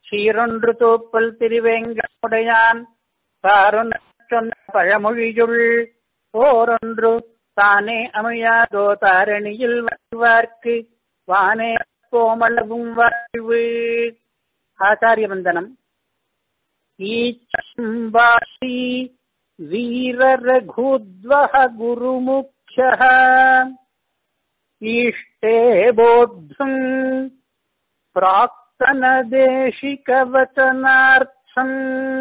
சீரொன்று தூப்பல் திருவேங்கமுடையான் தாரொன்ன சொன்ன பழமொழியுள் ஓரொன்று தானே அமையாதோ தாரணியில் வாழ்வார்க்கு வானே கோமளவும் வாழ்வு ஆச்சாரிய வந்தனம் ஈச்சம்பாசி வீரரघुद्वः गुरुमुख्यः ईष्टे बोद्धुम् प्राक्तनदेशिकवचनार्थम्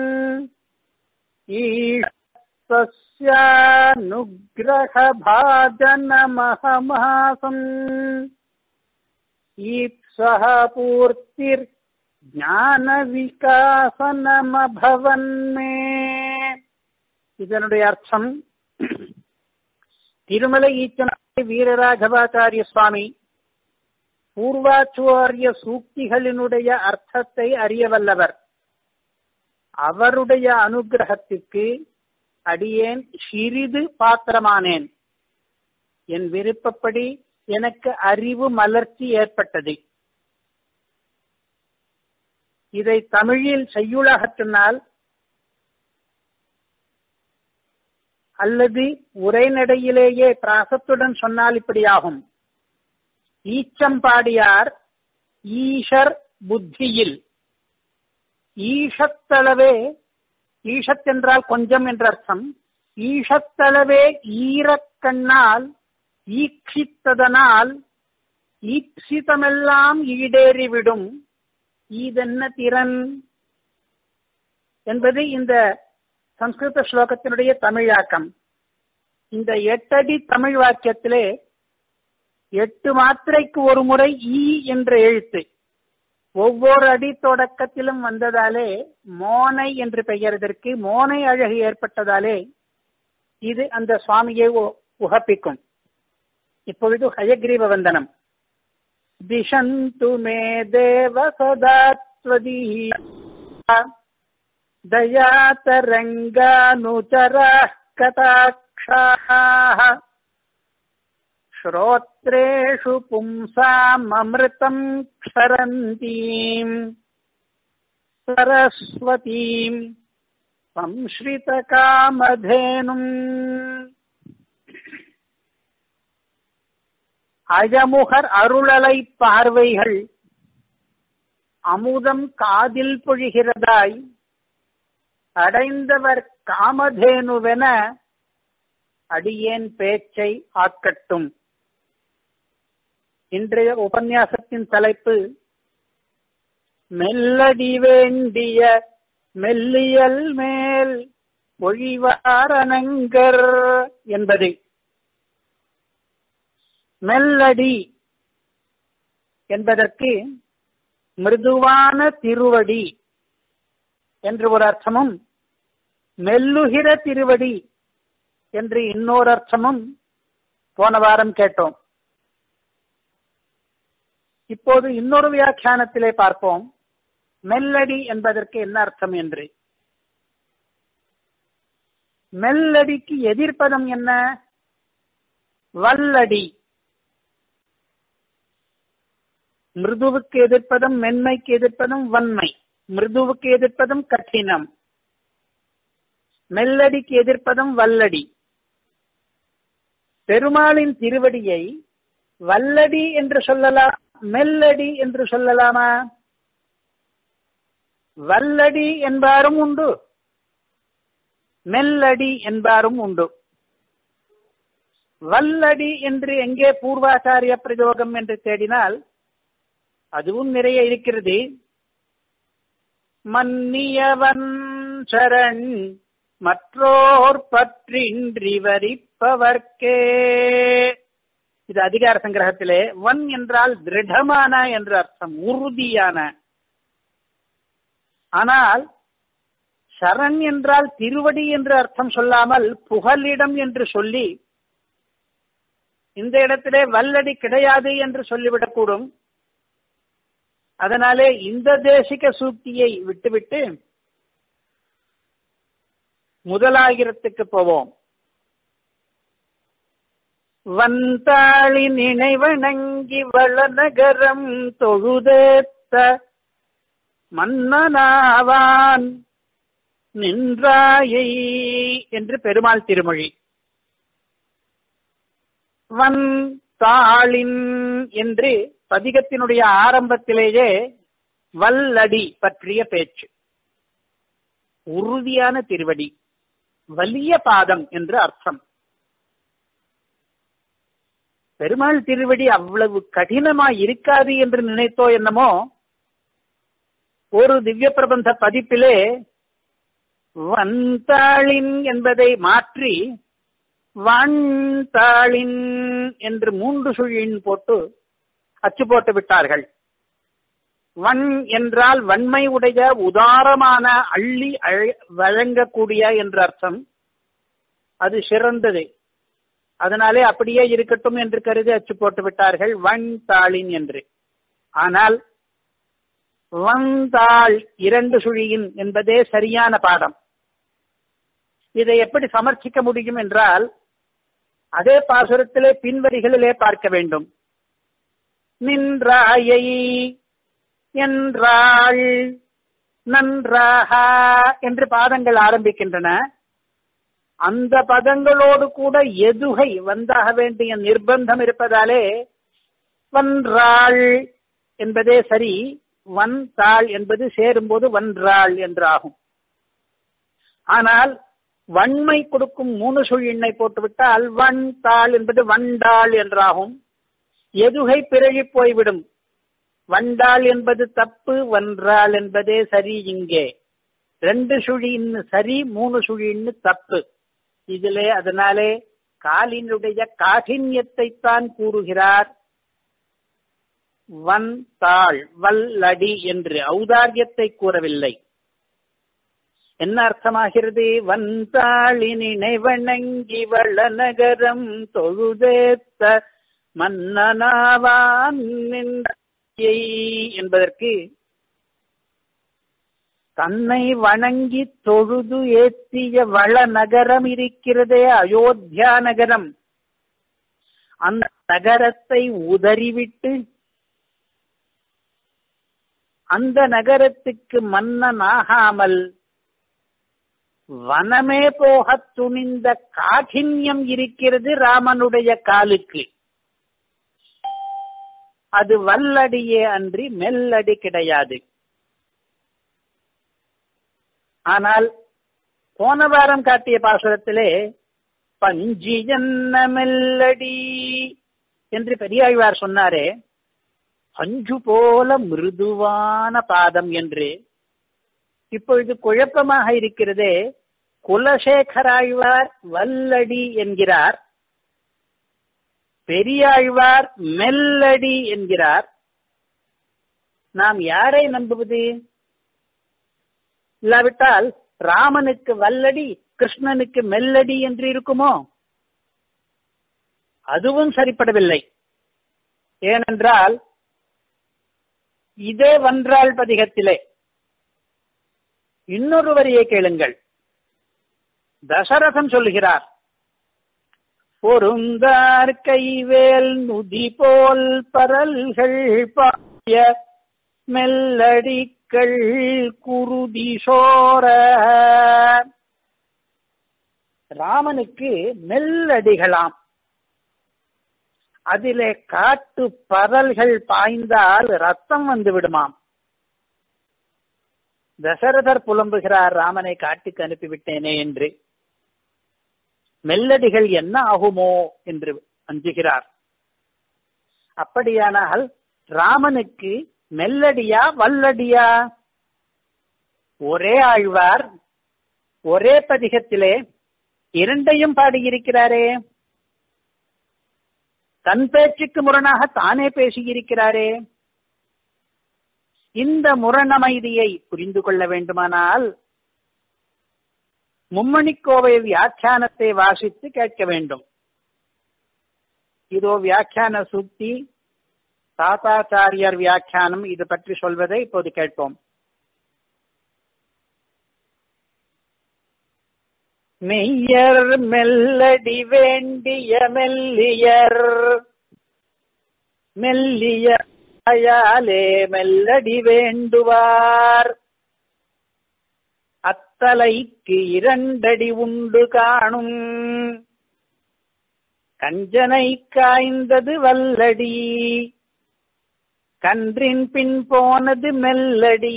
ईश्वस्यानुग्रहभाजनमहमासम् ईप्सः पूर्तिर् ஞானவிகாசனமபவன்மே இதனுடைய அர்த்தம் திருமலை ஈச்சனாரி வீரராகவாச்சாரிய சுவாமி பூர்வாச்சாரிய சூக்திகளினுடைய அர்த்தத்தை அறிய வல்லவர் அவருடைய அனுகிரகத்திற்கு அடியேன் சிறிது பாத்திரமானேன் என் விருப்பப்படி எனக்கு அறிவு மலர்ச்சி ஏற்பட்டது இதை தமிழில் செய்யுளாக சொன்னால் அல்லது உரைநடையிலேயே பிராசத்துடன் சொன்னால் இப்படியாகும் ஈச்சம்பாடியார் ஈஷர் புத்தியில் ஈஷத்தளவே ஈஷத்தென்றால் கொஞ்சம் என்ற அர்த்தம் ஈஷத்தளவே ஈரக்கண்ணால் ஈக்ஷித்ததனால் ஈப்சிதமெல்லாம் ஈடேறிவிடும் ஈதென்ன திறன் என்பது இந்த சம்ஸ்கிருத ஸ்லோகத்தினுடைய தமிழாக்கம் இந்த எட்டடி தமிழ் வாக்கியத்திலே எட்டு மாத்திரைக்கு ஒரு முறை ஈ என்ற எழுத்து ஒவ்வொரு அடி தொடக்கத்திலும் வந்ததாலே மோனை என்று பெயர் இதற்கு மோனை அழகு ஏற்பட்டதாலே இது அந்த சுவாமியை உகப்பிக்கும் இப்பொழுது ஹயக்ரீவ வந்தனம் दिशन्तु मे देव सदा त्वदीया दयातरङ्गानुचराः कटाक्षाः श्रोत्रेषु पुंसाममृतम् क्षरन्तीम् सरस्वतीम् संश्रितकामधेनुम् அழமுகர் அருளலை பார்வைகள் அமுதம் காதில் பொழிகிறதாய் அடைந்தவர் காமதேனுவென அடியேன் பேச்சை ஆக்கட்டும் இன்றைய உபன்யாசத்தின் தலைப்பு மெல்லடி வேண்டிய மெல்லியல் மேல் ஒழிவாரணங்கர் என்பது மெல்லடி என்பதற்கு மிருதுவான திருவடி என்று ஒரு அர்த்தமும் மெல்லுகிற திருவடி என்று இன்னொரு அர்த்தமும் போன வாரம் கேட்டோம் இப்போது இன்னொரு வியாக்கியானத்திலே பார்ப்போம் மெல்லடி என்பதற்கு என்ன அர்த்தம் என்று மெல்லடிக்கு எதிர்ப்பதம் என்ன வல்லடி மிருதுவுக்கு எதிர்ப்பதும் மென்மைக்கு எதிர்ப்பதும் வன்மை மிருதுவுக்கு எதிர்ப்பதும் கঠিனம் மெல்லடிக்கு எதிர்ப்பதும் வல்லடி பெருமாளின் திருவடியை வல்லடி என்று சொல்லலாம் மெல்லடி என்று சொல்லலாமா வல்லடி என்பாரும் உண்டு மெல்லடி என்பாரும் உண்டு வல்லடி என்று எங்கே பூர்வாச்சாரிய பிரயோகம் என்று தேடினால் அதுவும் நிறைய இருக்கிறது மன்னியவன் சரண் மற்றோர் பற்றின்றி வரிப்பவர்க்கே இது அதிகார சங்கிரகத்திலே வன் என்றால் திருடமான என்று அர்த்தம் உறுதியான ஆனால் சரண் என்றால் திருவடி என்று அர்த்தம் சொல்லாமல் புகலிடம் என்று சொல்லி இந்த இடத்திலே வல்லடி கிடையாது என்று சொல்லிவிடக்கூடும் அதனாலே இந்த தேசிக சூக்தியை விட்டுவிட்டு முதலாயிரத்துக்கு போவோம் வந்தாளி நினைவணங்கி வளநகரம் தொழுதேத்த மன்னனாவான் நின்றாயை என்று பெருமாள் திருமொழி வன் தாளின் என்று பதிகத்தினுடைய ஆரம்பத்திலேயே வல்லடி பற்றிய பேச்சு உறுதியான திருவடி வலிய பாதம் என்று அர்த்தம் பெருமாள் திருவடி அவ்வளவு கடினமா இருக்காது என்று நினைத்தோ என்னமோ ஒரு திவ்ய பிரபந்த பதிப்பிலே வந்தாளின் என்பதை மாற்றி வந்தாளின் என்று மூன்று சுழியின் போட்டு அச்சு போட்டு விட்டார்கள் வன் என்றால் வன்மை உடைய உதாரமான அள்ளி வழங்கக்கூடிய என்ற அர்த்தம் அது சிறந்தது அதனாலே அப்படியே இருக்கட்டும் என்று கருதி அச்சு போட்டு விட்டார்கள் வன் தாளின் என்று ஆனால் வந்தாள் இரண்டு சுழியின் என்பதே சரியான பாடம் இதை எப்படி சமர்ப்பிக்க முடியும் என்றால் அதே பாசுரத்திலே பின்வரிகளிலே பார்க்க வேண்டும் நின்றாயை என்றாள் நன்றாக என்று பாதங்கள் ஆரம்பிக்கின்றன அந்த பதங்களோடு கூட எதுகை வந்தாக வேண்டிய நிர்பந்தம் இருப்பதாலே வன்றாள் என்பதே சரி வன் தாள் என்பது சேரும்போது வன்றாள் என்றாகும் ஆனால் வன்மை கொடுக்கும் மூணு சுழி எண்ணை போட்டுவிட்டால் வன் தாள் என்பது வண்டாள் என்றாகும் எதுகை பிறழி போய்விடும் வண்டாள் என்பது தப்பு வன்றாள் என்பதே சரி இங்கே ரெண்டு சுழின்னு சரி மூணு சுழின்னு தப்பு இதிலே அதனாலே காலினுடைய காഠின்யத்தை தான் கூறுகிறார் வன் தாள் வல்லடி என்று ஔதாரியத்தை கூறவில்லை என்ன அர்த்தமாகிறது வந்தாளினை வணங்கி வள நகரம் தொழுதேத்த மன்னனாவான் என்பதற்கு தன்னை வணங்கி தொழுது ஏத்திய வள நகரம் இருக்கிறதே அயோத்தியா நகரம் அந்த நகரத்தை உதறிவிட்டு அந்த நகரத்துக்கு மன்னன் ஆகாமல் வனமே போக துணிந்த காഠின்யம் இருக்கிறது ராமனுடைய காலுக்கு அது வல்லடியே அன்றி மெல்லடி கிடையாது ஆனால் போன வாரம் காட்டிய பாசுரத்திலே பஞ்சி என்ன மெல்லடி என்று பெரியாழ்வார் சொன்னாரே பஞ்சு போல மிருதுவான பாதம் என்று இப்பொழுது குழப்பமாக இருக்கிறதே குலசேகராழ்வார் வல்லடி என்கிறார் பெரியாழ்வார் மெல்லடி என்கிறார் நாம் யாரை நம்புவது இல்லாவிட்டால் ராமனுக்கு வல்லடி கிருஷ்ணனுக்கு மெல்லடி என்று இருக்குமோ அதுவும் சரிப்படவில்லை ஏனென்றால் இதே வன்றாள் பதிகத்திலே இன்னொரு வரியை கேளுங்கள் தசரதன் சொல்லுகிறார் பொருந்தார் கைவேல் நுதி போல் பரல்கள் பாய மெல்லடிக்கள் குருதி சோர ராமனுக்கு மெல்லடிகளாம் அதிலே காட்டு பரல்கள் பாய்ந்தால் ரத்தம் வந்து விடுமாம் தசரதர் புலம்புகிறார் ராமனை காட்டுக்கு அனுப்பிவிட்டேனே என்று மெல்லடிகள் என்ன ஆகுமோ என்று அஞ்சுகிறார் அப்படியானால் ராமனுக்கு மெல்லடியா வல்லடியா ஒரே ஆழ்வார் ஒரே பதிகத்திலே இரண்டையும் பாடியிருக்கிறாரே தன் பேச்சுக்கு முரணாக தானே பேசியிருக்கிறாரே இந்த முரணமைதியை புரிந்து கொள்ள வேண்டுமானால் மும்மணிக்கோவை வியாக்கியானத்தை வாசித்து கேட்க வேண்டும் இதோ வியாக்கியான சுத்தி தாத்தாச்சாரியர் வியாக்கியானம் இது பற்றி சொல்வதை இப்போது கேட்போம் மெய்யர் மெல்லடி வேண்டிய மெல்லியர் மெல்லிய அயாலே மெல்லடி வேண்டுவார் அத்தலைக்கு இரண்டடி உண்டு காணும் கஞ்சனை காய்ந்தது வல்லடி கன்றின் பின் போனது மெல்லடி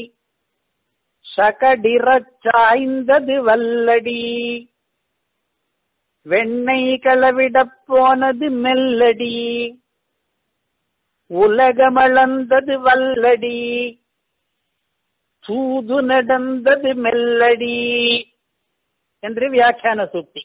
சகடிறச் சாய்ந்தது வல்லடி வெண்ணெய் களவிடப் போனது மெல்லடி உலகமளந்தது வல்லடி சூது நடந்தது மெல்லடி என்று வியாக்கியான சூக்தி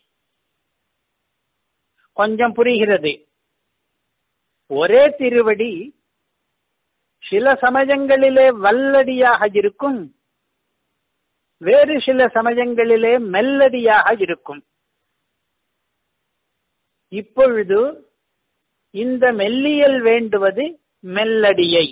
கொஞ்சம் புரிகிறது ஒரே திருவடி சில சமயங்களிலே வல்லடியாக இருக்கும் வேறு சில சமயங்களிலே மெல்லடியாக இருக்கும் இப்பொழுது இந்த மெல்லியல் வேண்டுவது மெல்லடியை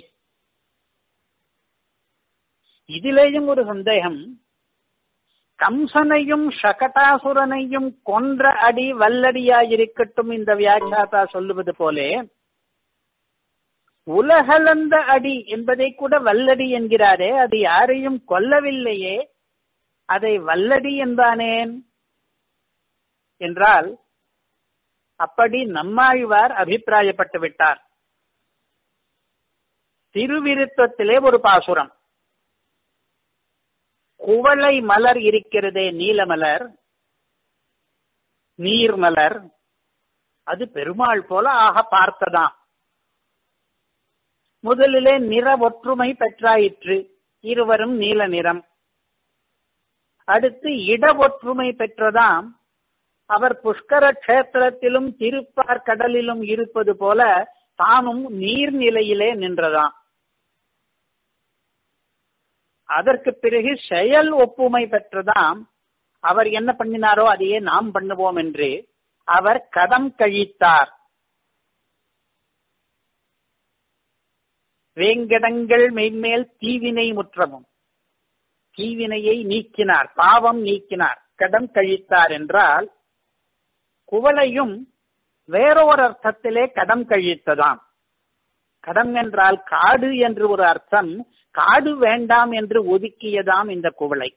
இதிலேயும் ஒரு சந்தேகம் கம்சனையும் சகடாசுரனையும் கொன்ற அடி வல்லடியாயிருக்கட்டும் இந்த வியாக்கியாதா சொல்லுவது போலே உலகளந்த அடி என்பதை கூட வல்லடி என்கிறாரே அது யாரையும் கொல்லவில்லையே அதை வல்லடி என்பானேன் என்றால் அப்படி நம்மாழ்வார் அபிப்பிராயப்பட்டு விட்டார் திருவிருத்தத்திலே ஒரு பாசுரம் குவளை மலர் இருக்கிறதே நீலமலர் நீர்மலர் அது பெருமாள் போல ஆக பார்த்ததாம் முதலிலே நிற ஒற்றுமை பெற்றாயிற்று இருவரும் நீல நிறம் அடுத்து இட ஒற்றுமை பெற்றதாம் அவர் புஷ்கர கஷேத்திரத்திலும் திருப்பார் கடலிலும் இருப்பது போல தானும் நீர்நிலையிலே நின்றதாம் அதற்கு பிறகு செயல் ஒப்புமை பெற்றதாம் அவர் என்ன பண்ணினாரோ அதையே நாம் பண்ணுவோம் என்று அவர் கதம் கழித்தார் வேங்கடங்கள் மெய்மேல் தீவினை முற்றமும் தீவினையை நீக்கினார் பாவம் நீக்கினார் கடம் கழித்தார் என்றால் குவளையும் வேறொரு அர்த்தத்திலே கடம் கழித்ததாம் கடம் என்றால் காடு என்று ஒரு அர்த்தம் காடு வேண்டாம் என்று ஒதுக்கியதாம் இந்த குவளை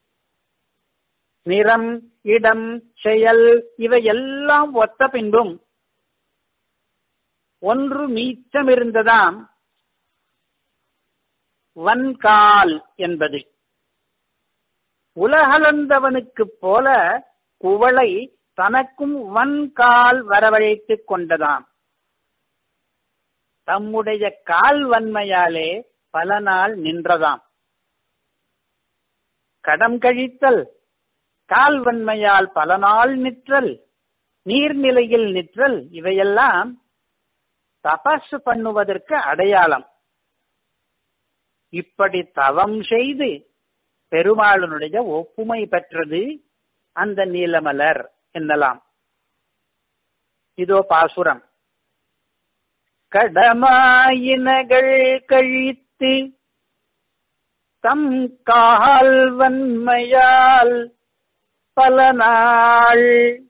நிறம் இடம் செயல் இவை எல்லாம் ஒத்த பின்பும் ஒன்று மீச்சம் இருந்ததாம் வன்கால் என்பது உலகளந்தவனுக்கு போல குவளை தனக்கும் வன்கால் வரவழைத்துக் கொண்டதாம் தம்முடைய கால் வன்மையாலே பல நாள் நின்றதாம் கடம் கழித்தல் கால் வன்மையால் பல நாள் நிற்றல் நீர்நிலையில் நிற்றல் இவையெல்லாம் தபஸ் பண்ணுவதற்கு அடையாளம் இப்படி தவம் செய்து பெருமாளனுடைய ஒப்புமை பெற்றது அந்த நீலமலர் என்னலாம் இதோ பாசுரம் கடமாயினகள் கழித்து தம் கால் வன்மையால் பல நாள்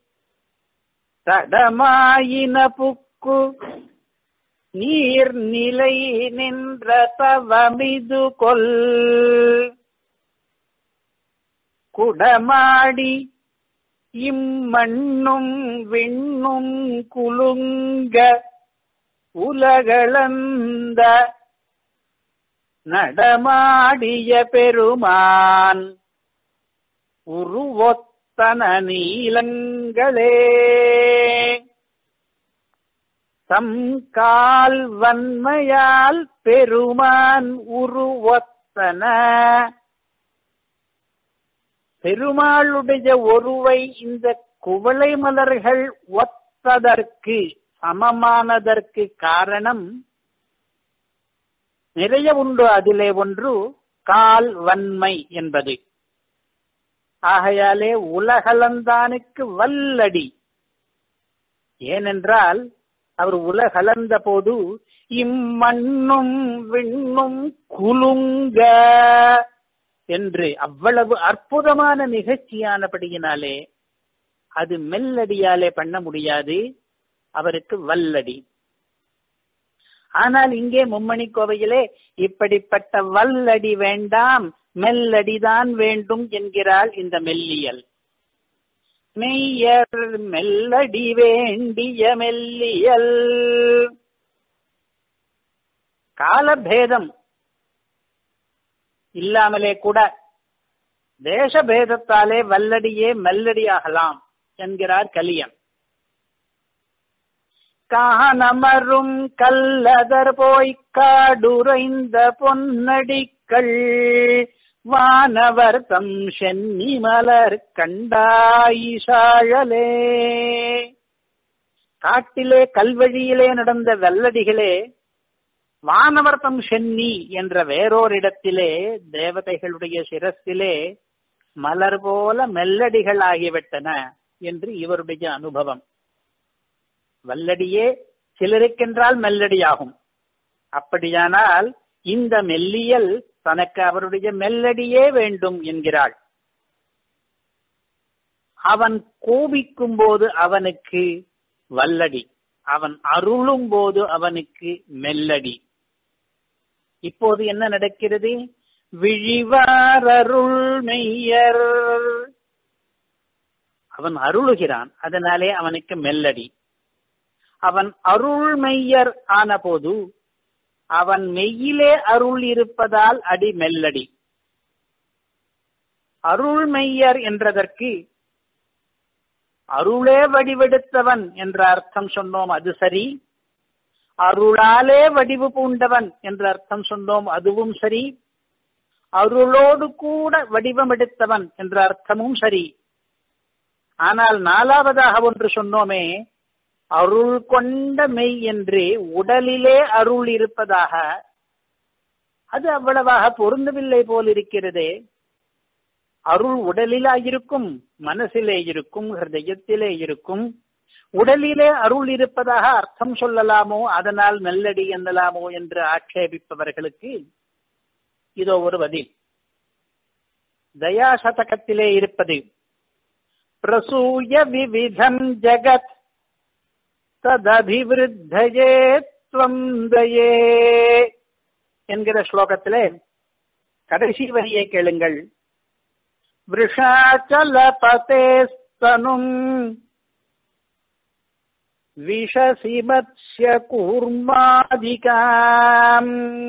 தடமாயின புக்கு நீர் நிலை நின்ற தவமிது கொல் குடமாடி இம்மண்ணும் விண்ணும் குலுங்க உலகளந்த நடமாடிய பெருமான் உருவொத்தன நீலங்களே தம் கால் வன்மையால் பெருமான் உருவொத்தன பெருமாளுடைய ஒருவை இந்த குவளை மலர்கள் ஒத்ததற்கு சமமானதற்கு காரணம் நிறைய உண்டு அதிலே ஒன்று கால் வன்மை என்பது ஆகையாலே உலகளந்தானுக்கு வல்லடி ஏனென்றால் அவர் உலகளந்த போது இம்மண்ணும் விண்ணும் குலுங்க என்று அவ்வளவு அற்புதமான நிகழ்ச்சியானபடியினாலே அது மெல்லடியாலே பண்ண முடியாது அவருக்கு வல்லடி ஆனால் இங்கே மும்மணி கோவையிலே இப்படிப்பட்ட வல்லடி வேண்டாம் மெல்லடிதான் வேண்டும் என்கிறாள் இந்த மெல்லியல் மெய்யர் மெல்லடி வேண்டிய மெல்லியல் காலபேதம் இல்லாமலே கூட தேசபேதத்தாலே வல்லடியே மெல்லடியாகலாம் என்கிறார் கலியன் காணமரும் கல்லதர் போய்க் காடுரைந்த பொன்னடிக்கள் வானவர் தம் சென்னி மலர் கண்டாயிசாழலே காட்டிலே கல்வழியிலே நடந்த வெள்ளடிகளே வானவர் தம் சென்னி என்ற வேறோரிடத்திலே தேவதைகளுடைய சிரசிலே மலர் போல மெல்லடிகள் ஆகிவிட்டன என்று இவருடைய அனுபவம் வல்லடியே சிலருக்கென்றால் மெல்லடியாகும் அப்படியானால் இந்த மெல்லியல் தனக்கு அவருடைய மெல்லடியே வேண்டும் என்கிறாள் அவன் கோபிக்கும் போது அவனுக்கு வல்லடி அவன் அருளும் போது அவனுக்கு மெல்லடி இப்போது என்ன நடக்கிறது விழிவாரருள் மெய்யர் அவன் அருளுகிறான் அதனாலே அவனுக்கு மெல்லடி அவன் அருள் மெய்யர் ஆன போது அவன் மெய்யிலே அருள் இருப்பதால் அடி மெல்லடி அருள் மெய்யர் என்றதற்கு அருளே வடிவெடுத்தவன் என்ற அர்த்தம் சொன்னோம் அது சரி அருளாலே வடிவு பூண்டவன் என்ற அர்த்தம் சொன்னோம் அதுவும் சரி அருளோடு கூட வடிவம் எடுத்தவன் என்ற அர்த்தமும் சரி ஆனால் நாலாவதாக ஒன்று சொன்னோமே அருள் கொண்ட மெய் என்று உடலிலே அருள் இருப்பதாக அது அவ்வளவாக பொருந்தவில்லை போல் இருக்கிறதே அருள் உடலிலா இருக்கும் மனசிலே இருக்கும் ஹிருதயத்திலே இருக்கும் உடலிலே அருள் இருப்பதாக அர்த்தம் சொல்லலாமோ அதனால் நல்லடி என்னலாமோ என்று ஆட்சேபிப்பவர்களுக்கு இதோ ஒரு பதில் தயாசதகத்திலே இருப்பது பிரசூய விவிதம் ஜகத் ததபிவிருத்தயே துவம் தயே என்கிற ஸ்லோகத்திலே கடைசி வரியை கேளுங்கள் वृषाचलपतेस्तनुम् विशसि मत्स्य கூர்மாதிகாம்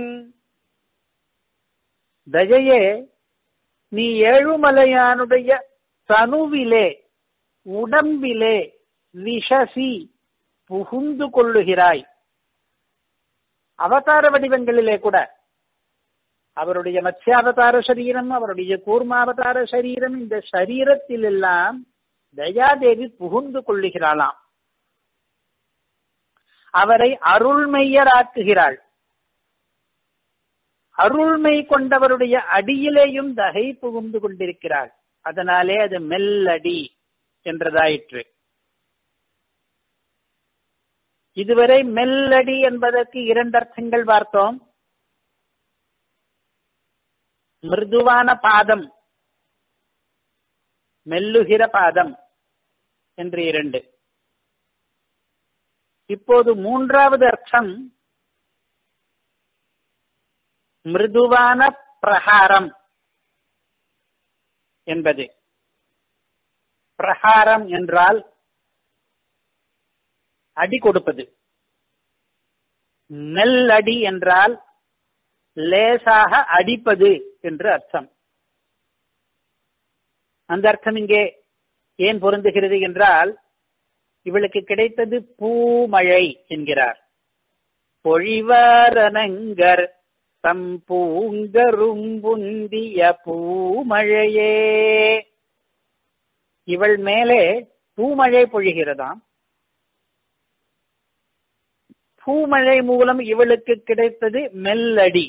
தயையே நீ ஏழுமலையானுடைய தனுவிலே உடம்பிலே விஷசி புகுந்து கொள்ளுகிறாய் அவதார வடிவங்களிலே கூட அவருடைய மத்ஸ்யாவதார சரீரம் அவருடைய கூர்மாவதார சரீரம் இந்த சரீரத்தில் எல்லாம் தயாதேவி புகுந்து கொள்ளுகிறாளாம் அவரை அருள்மையராக்குகிறாள் அருள்மை கொண்டவருடைய அடியிலேயும் தகை புகுந்து கொண்டிருக்கிறாள் அதனாலே அது மெல்லடி என்றதாயிற்று இதுவரை மெல்லடி என்பதற்கு இரண்டு அர்த்தங்கள் பார்த்தோம் மிருதுவான பாதம் மெல்லுகிற பாதம் என்று இரண்டு இப்போது மூன்றாவது அர்த்தம் மிருதுவான பிரகாரம் என்பது பிரகாரம் என்றால் அடி கொடுப்பது நெல் அடி என்றால் லேசாக அடிப்பது என்று அர்த்தம் அந்த அர்த்தம் இங்கே ஏன் பொருந்துகிறது என்றால் இவளுக்கு கிடைத்தது பூமழை என்கிறார் பொழிவாரனங்கர் தம் பூங்கரும்புந்திய பூமழையே இவள் மேலே பூமழை பொழிகிறதாம் பூமழை மூலம் இவளுக்கு கிடைத்தது மெல்லடி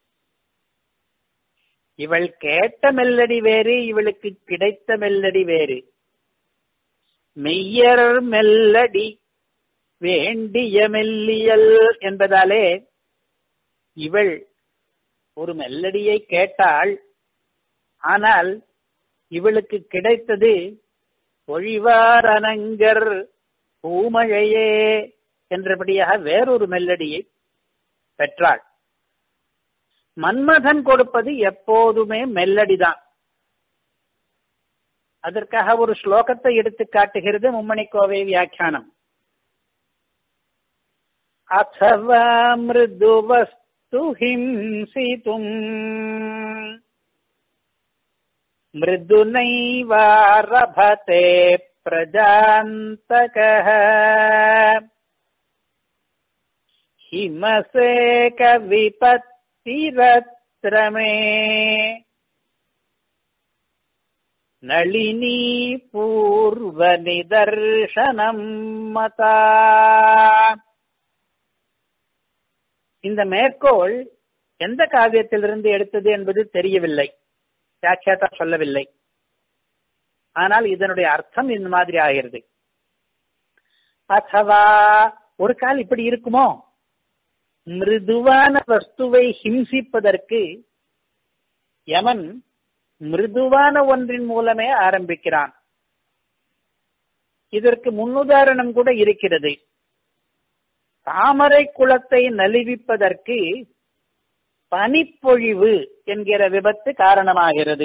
இவள் கேட்ட மெல்லடி வேறு இவளுக்கு கிடைத்த மெல்லடி வேறு மெய்யர் மெல்லடி வேண்டிய மெல்லியல் என்பதாலே இவள் ஒரு மெல்லடியை கேட்டாள் ஆனால் இவளுக்கு கிடைத்தது பொழிவார் அனங்கர் பூமழையே என்றபடியாக வேறொரு மெல்லடியை பெற்றாள் மன்மதன் கொடுப்பது எப்போதுமே மெல்லடிதான் அதற்காக ஒரு ஸ்லோகத்தை எடுத்து காட்டுகிறது மும்மணி கோவை வியாக்கியானம் அசவா மிருதுவஸ்து ஹிம்சிதும் மிருதுனைவாரபதே பிரஜாந்தகः हिमसेक विपत्तिरत्र मे நளினி பூர்வ நிதர்சனம் மதா இந்த மேற்கோள் எந்த காவியத்திலிருந்து எடுத்தது என்பது தெரியவில்லை வியாக்கியாத்தா சொல்லவில்லை ஆனால் இதனுடைய அர்த்தம் இந்த மாதிரி ஆகிறது அத்தவா ஒரு கால் இப்படி இருக்குமோ மிருதுவான வஸ்துவை ஹிம்சிப்பதற்கு யமன் மிருதுவான ஒன்றின் மூலமே ஆரம்பிக்கிறான் இதற்கு முன்னுதாரணம் கூட இருக்கிறது தாமரை குளத்தை நலிவிப்பதற்கு பனிப்பொழிவு என்கிற விபத்து காரணமாகிறது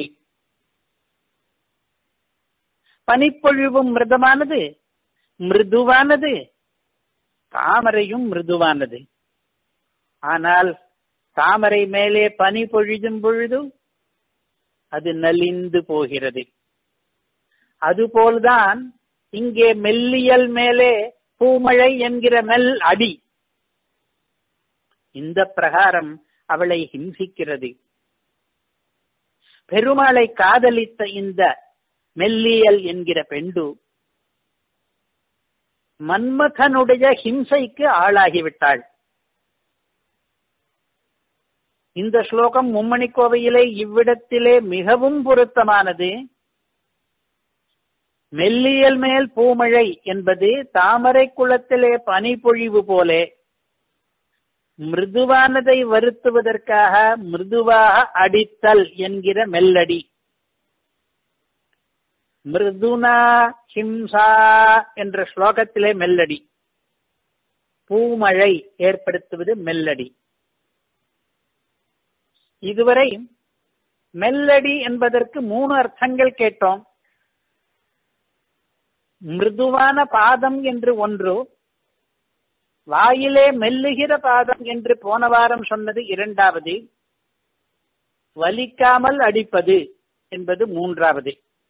பனிப்பொழிவும் மிருதமானது மிருதுவானது தாமரையும் மிருதுவானது ஆனால் தாமரை மேலே பனி பொழிதும் பொழுது அது நலிந்து போகிறது அதுபோல்தான் இங்கே மெல்லியல் மேலே பூமழை என்கிற மெல் அடி இந்த பிரகாரம் அவளை ஹிம்சிக்கிறது பெருமாளை காதலித்த இந்த மெல்லியல் என்கிற பெண்டு மன்மதனுடைய ஹிம்சைக்கு ஆளாகிவிட்டாள் இந்த ஸ்லோகம் மும்மணி கோவையிலே இவ்விடத்திலே மிகவும் பொருத்தமானது மெல்லியல் மேல் பூமழை என்பது தாமரை குளத்திலே பனிப்பொழிவு போலே மிருதுவானதை வருத்துவதற்காக மிருதுவாக அடித்தல் என்கிற மெல்லடி மிருதுனா ஹிம்சா என்ற ஸ்லோகத்திலே மெல்லடி பூமழை ஏற்படுத்துவது மெல்லடி இதுவரை மெல்லடி என்பதற்கு மூணு அர்த்தங்கள் கேட்டோம் மிருதுவான பாதம் என்று ஒன்று வாயிலே மெல்லுகிற பாதம் என்று போன வாரம் சொன்னது இரண்டாவது வலிக்காமல் அடிப்பது என்பது மூன்றாவது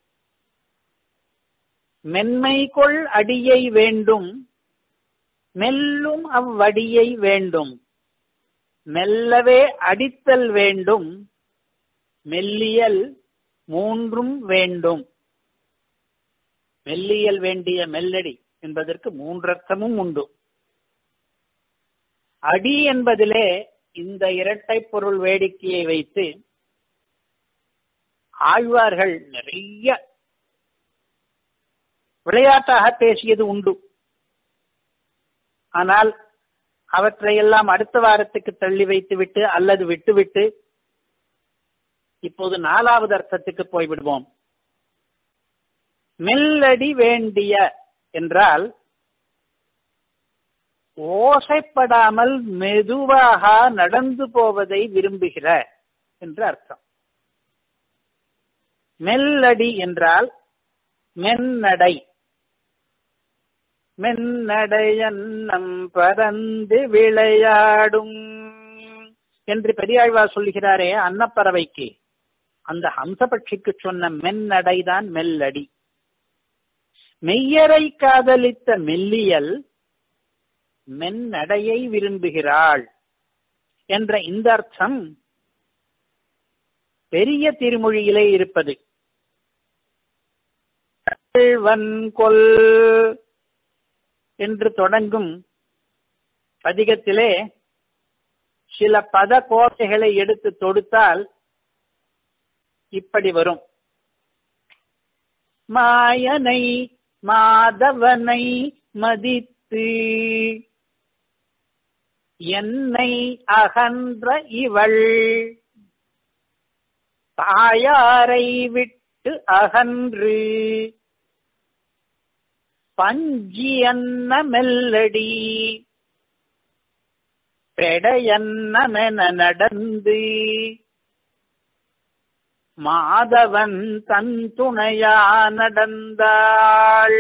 மென்மைக்குள் அடியை வேண்டும் மெல்லும் அவ்வடியை வேண்டும் மெல்லவே அடித்தல் வேண்டும் மெல்லியல் மூன்றும் வேண்டும் மெல்லியல் வேண்டிய மெல்லடி என்பதற்கு மூன்றர்த்தமும் உண்டு அடி என்பதிலே இந்த இரட்டை பொருள் வேடிக்கையை வைத்து ஆழ்வார்கள் நிறைய விளையாட்டாக பேசியது உண்டு ஆனால் அவற்றையெல்லாம் அடுத்த வாரத்துக்கு தள்ளி வைத்துவிட்டு அல்லது விட்டுவிட்டு இப்போது நாலாவது அர்த்தத்துக்கு போய்விடுவோம் மெல்லடி வேண்டிய என்றால் ஓசைப்படாமல் மெதுவாக நடந்து போவதை விரும்புகிற என்று அர்த்தம் மெல்லடி என்றால் மென்னடை மென்னடையன்னம் பறந்து விளையாடும் என்று பெரியாழ்வார் சொல்லுகிறாரே அன்னப்பறவைக்கு அந்த ஹம்சபட்சிக்கு சொன்ன மென்னடைதான் மெல்லடி மெய்யரை காதலித்த மெல்லியல் மென்னடையை விரும்புகிறாள் என்ற இந்த அர்த்தம் பெரிய திருமொழியிலே இருப்பது கொல் என்று தொடங்கும் பதிகத்திலே சில பத கோட்டைகளை எடுத்து தொடுத்தால் இப்படி வரும் மாயனை மாதவனை மதித்து என்னை அகன்ற இவள் தாயாரை விட்டு அகன்று பஞ்சி அன்ன மெல்லடி பெடையன்னமென நடந்து மாதவன் தன் துணையா நடந்தாள்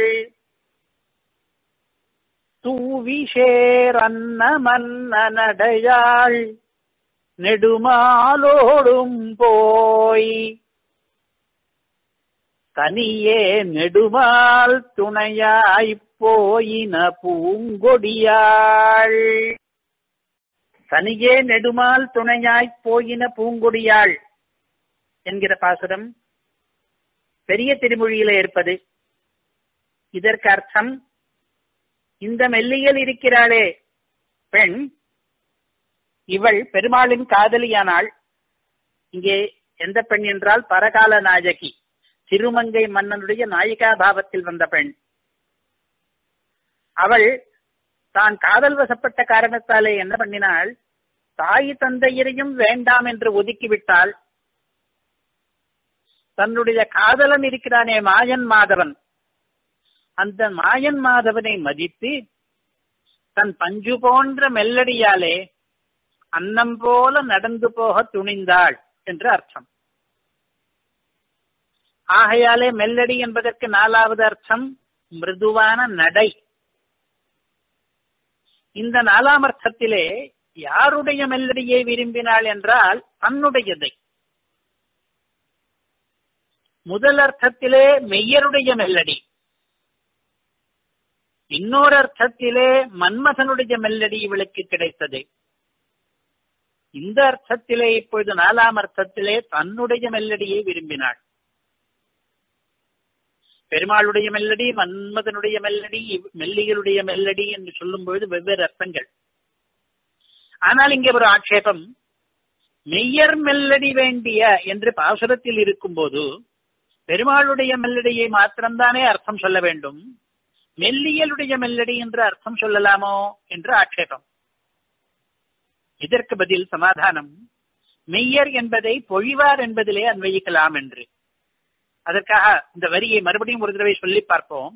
தூவிஷேரன்ன மன்ன நடையாள் நெடுமாலோடும் போய் தனியே நெடுமால் துணையாய்ப் போயின பூங்கொடியாள் தனியே நெடுமால் துணையாய்ப் போயின பூங்கொடியாள் என்கிற பாசுரம் பெரிய திருமொழியில இருப்பது இதற்கு அர்த்தம் இந்த மெல்லியல் இருக்கிறாளே பெண் இவள் பெருமாளின் காதலியானாள் இங்கே எந்த பெண் என்றால் பரகால நாயகி திருமங்கை மன்னனுடைய நாயிகா பாவத்தில் வந்த பெண் அவள் தான் காதல் வசப்பட்ட காரணத்தாலே என்ன பண்ணினாள் தாய் தந்தையரையும் வேண்டாம் என்று ஒதுக்கிவிட்டாள் தன்னுடைய காதலன் இருக்கிறானே மாயன் மாதவன் அந்த மாயன் மாதவனை மதித்து தன் பஞ்சு போன்ற மெல்லடியாலே அன்னம் போல நடந்து போக துணிந்தாள் என்று அர்த்தம் ஆகையாலே மெல்லடி என்பதற்கு நாலாவது அர்த்தம் மிருதுவான நடை இந்த நாலாம் அர்த்தத்திலே யாருடைய மெல்லடியை விரும்பினாள் என்றால் தன்னுடையதை முதல் அர்த்தத்திலே மெய்யருடைய மெல்லடி இன்னொரு அர்த்தத்திலே மன்மதனுடைய மெல்லடி இவளுக்கு கிடைத்தது இந்த அர்த்தத்திலே இப்பொழுது நாலாம் அர்த்தத்திலே தன்னுடைய மெல்லடியை விரும்பினாள் பெருமாளுடைய மெல்லடி மன்மதனுடைய மெல்லடி மெல்லிகளுடைய மெல்லடி என்று சொல்லும் பொழுது வெவ்வேறு அர்த்தங்கள் ஆனால் இங்கே ஒரு ஆட்சேபம் மெய்யர் மெல்லடி வேண்டிய என்று பாசுரத்தில் இருக்கும் போது பெருமாளுடைய மெல்லடியை மாத்திரம்தானே அர்த்தம் சொல்ல வேண்டும் மெல்லியலுடைய மெல்லடி என்று அர்த்தம் சொல்லலாமோ என்று ஆட்சேபம் இதற்கு பதில் சமாதானம் மெய்யர் என்பதை பொழிவார் என்பதிலே அன்வயிக்கலாம் என்று அதற்காக இந்த வரியை மறுபடியும் ஒரு தடவை சொல்லி பார்ப்போம்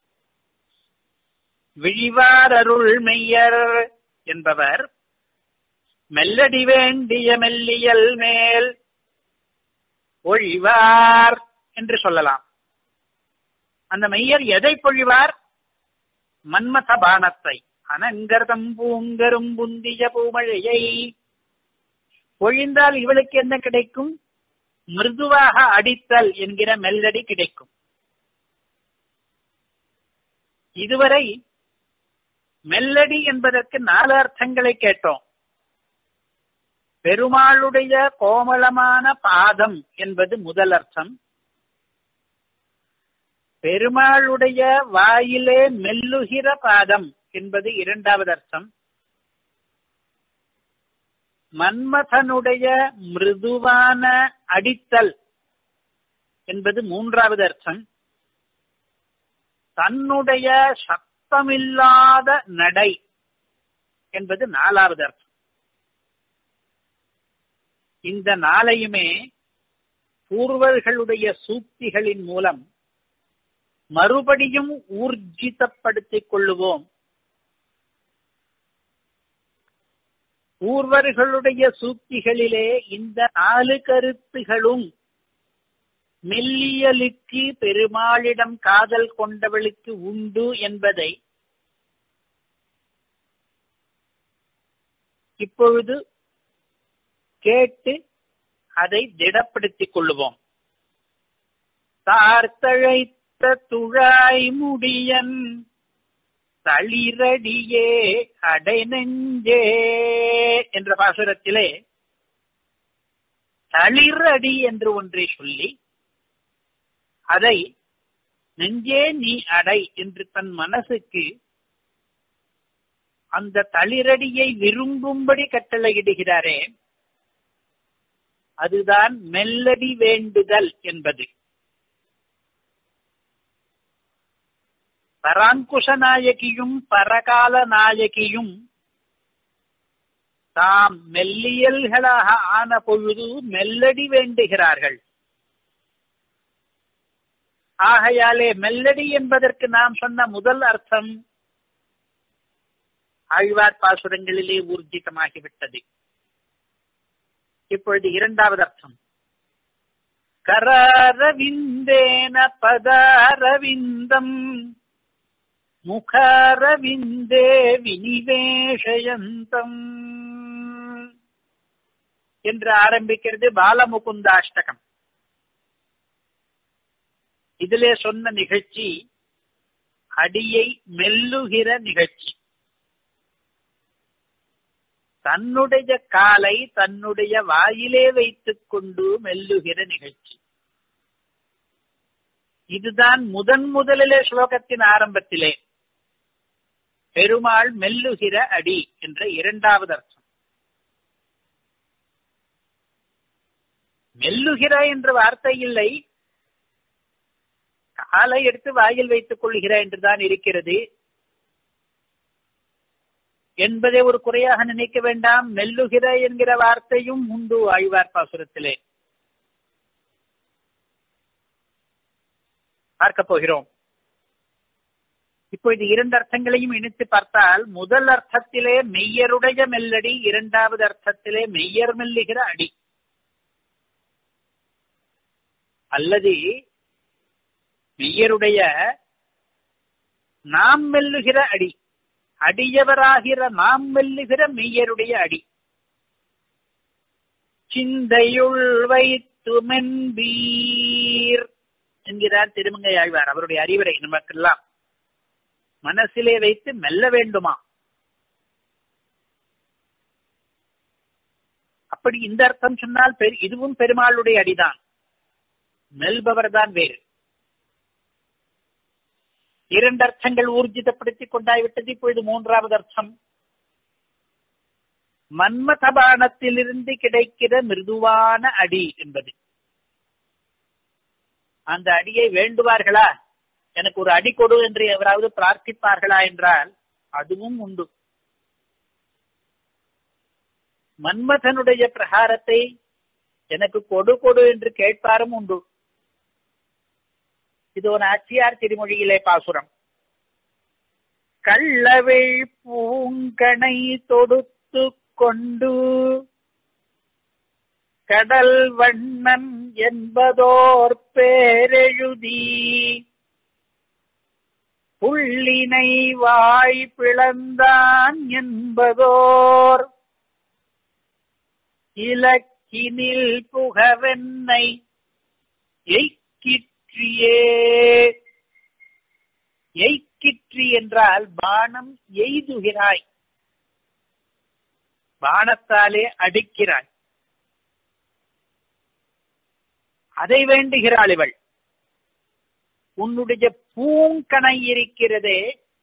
விழிவார் அருள் மெய்யர் என்பவர் மெல்லடி வேண்டிய மெல்லியல் மேல் ஒழிவார் என்று சொல்லலாம் அந்த மெய்யர் எதை பொழிவார் மன்மத பானத்தை அனங்கர்தம் பூங்கரும் புந்திய பூமழையை பொழிந்தால் இவளுக்கு என்ன கிடைக்கும் மிருதுவாக அடித்தல் என்கிற மெல்லடி கிடைக்கும் இதுவரை மெல்லடி என்பதற்கு நாலு அர்த்தங்களை கேட்டோம் பெருமாளுடைய கோமளமான பாதம் என்பது முதல் அர்த்தம் பெருமாளுடைய வாயிலே மெல்லுகிற பாதம் என்பது இரண்டாவது அர்த்தம் மன்மதனுடைய மிருதுவான அடித்தல் என்பது மூன்றாவது அர்த்தம் தன்னுடைய சத்தமில்லாத நடை என்பது நாலாவது அர்த்தம் இந்த நாளையுமே பூர்வர்களுடைய சூக்திகளின் மூலம் மறுபடியும் ஊர்ஜிதப்படுத்திக் கொள்ளுவோம் பூர்வர்களுடைய சூக்திகளிலே இந்த நாலு கருத்துகளும் மெல்லியலுக்கு பெருமாளிடம் காதல் கொண்டவளுக்கு உண்டு என்பதை இப்பொழுது கேட்டு அதை திடப்படுத்திக் கொள்ளுவோம் தார்த்தழைத்த துழாய் முடியன் தளிரடியே அடைநெஞ்சே என்ற பாசுரத்திலே தளிரடி என்று ஒன்றை சொல்லி அதை நெஞ்சே நீ அடை என்று தன் மனசுக்கு அந்த தளிரடியை விரும்பும்படி கட்டளையிடுகிறாரே அதுதான் மெல்லடி வேண்டுதல் என்பது பராங்குஷ நாயகியும் பரகால நாயகியும் தாம் மெல்லியல்களாக ஆன பொழுது மெல்லடி வேண்டுகிறார்கள் ஆகையாலே மெல்லடி என்பதற்கு நாம் சொன்ன முதல் அர்த்தம் ஆழ்வார் பாசுரங்களிலே ஊர்ஜிதமாகிவிட்டது இப்பொழுது இரண்டாவது அர்த்தம் கரரவிந்தேன பதாரவிந்தம் முகரவிந்தே வினிவேஷயந்தம் என்று ஆரம்பிக்கிறது பாலமுகுந்தாஷ்டகம் இதிலே சொன்ன நிகழ்ச்சி அடியை மெல்லுகிற நிகழ்ச்சி தன்னுடைய காலை தன்னுடைய வாயிலே வைத்துக் கொண்டு மெல்லுகிற நிகழ்ச்சி இதுதான் முதன் முதலிலே ஸ்லோகத்தின் ஆரம்பத்திலே பெருமாள் மெல்லுகிற அடி என்ற இரண்டாவது அர்த்தம் மெல்லுகிற என்ற வார்த்தை இல்லை காலை எடுத்து வாயில் வைத்துக் கொள்கிற என்றுதான் இருக்கிறது என்பதை ஒரு குறையாக நினைக்க வேண்டாம் மெல்லுகிற என்கிற வார்த்தையும் உண்டு ஆழ்வார் பாசுரத்திலே பார்க்க போகிறோம் இப்பொழுது இரண்டு அர்த்தங்களையும் இணைத்து பார்த்தால் முதல் அர்த்தத்திலே மெய்யருடைய மெல்லடி இரண்டாவது அர்த்தத்திலே மெய்யர் மெல்லுகிற அடி அல்லது மெய்யருடைய நாம் மெல்லுகிற அடி அடியவராகிற நாம் மெல்லுகிற மெய்யருடைய அடி சிந்தையுள் வைத்து மென்பீர் என்கிறார் திருமங்கை ஆழ்வார் அவருடைய அறிவுரை நமக்கெல்லாம் மனசிலே வைத்து மெல்ல வேண்டுமா அப்படி இந்த அர்த்தம் சொன்னால் இதுவும் பெருமாளுடைய அடிதான் மெல்பவர் தான் வேறு இரண்டு அர்த்தங்கள் ஊர்ஜிதப்படுத்திக் கொண்டாய்விட்டது இப்பொழுது மூன்றாவது அர்த்தம் மன்மதபானத்திலிருந்து கிடைக்கிற மிருதுவான அடி என்பது அந்த அடியை வேண்டுவார்களா எனக்கு ஒரு அடி கொடு என்று எவராவது பிரார்த்திப்பார்களா என்றால் அதுவும் உண்டு மன்மதனுடைய பிரகாரத்தை எனக்கு கொடு கொடு என்று கேட்பாரும் உண்டு இது ஒரு ஆட்சியார் திருமொழியிலே பாசுரம் கள்ளவிழ் பூங்கனை தொடுத்து கொண்டு கடல் வண்ணன் என்பதோர் பேரெழுதி புள்ளினை வாய் பிளந்தான் என்பதோர் இலக்கினில் புகவென்னை எய்கிற்றியே எய்கிற்றி என்றால் பானம் எய்துகிறாய் பானத்தாலே அடிக்கிறாய் அதை வேண்டுகிறாள் இவள் உன்னுடைய பூங்கணை இருக்கிறதே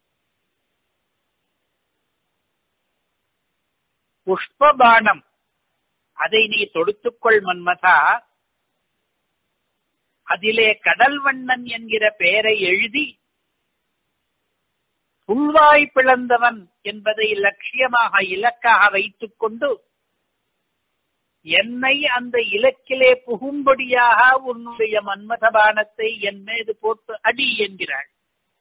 புஷ்பபானம் அதை நீ தொடுத்துக்கொள் மன்மதா அதிலே கடல் வண்ணன் என்கிற பெயரை எழுதி புல்வாய் பிளந்தவன் என்பதை லட்சியமாக இலக்காக வைத்துக் கொண்டு என்னை அந்த இலக்கிலே புகும்படியாக உன்னுடைய மன்மதபானத்தை என் மீது போட்டு அடி என்கிறாள்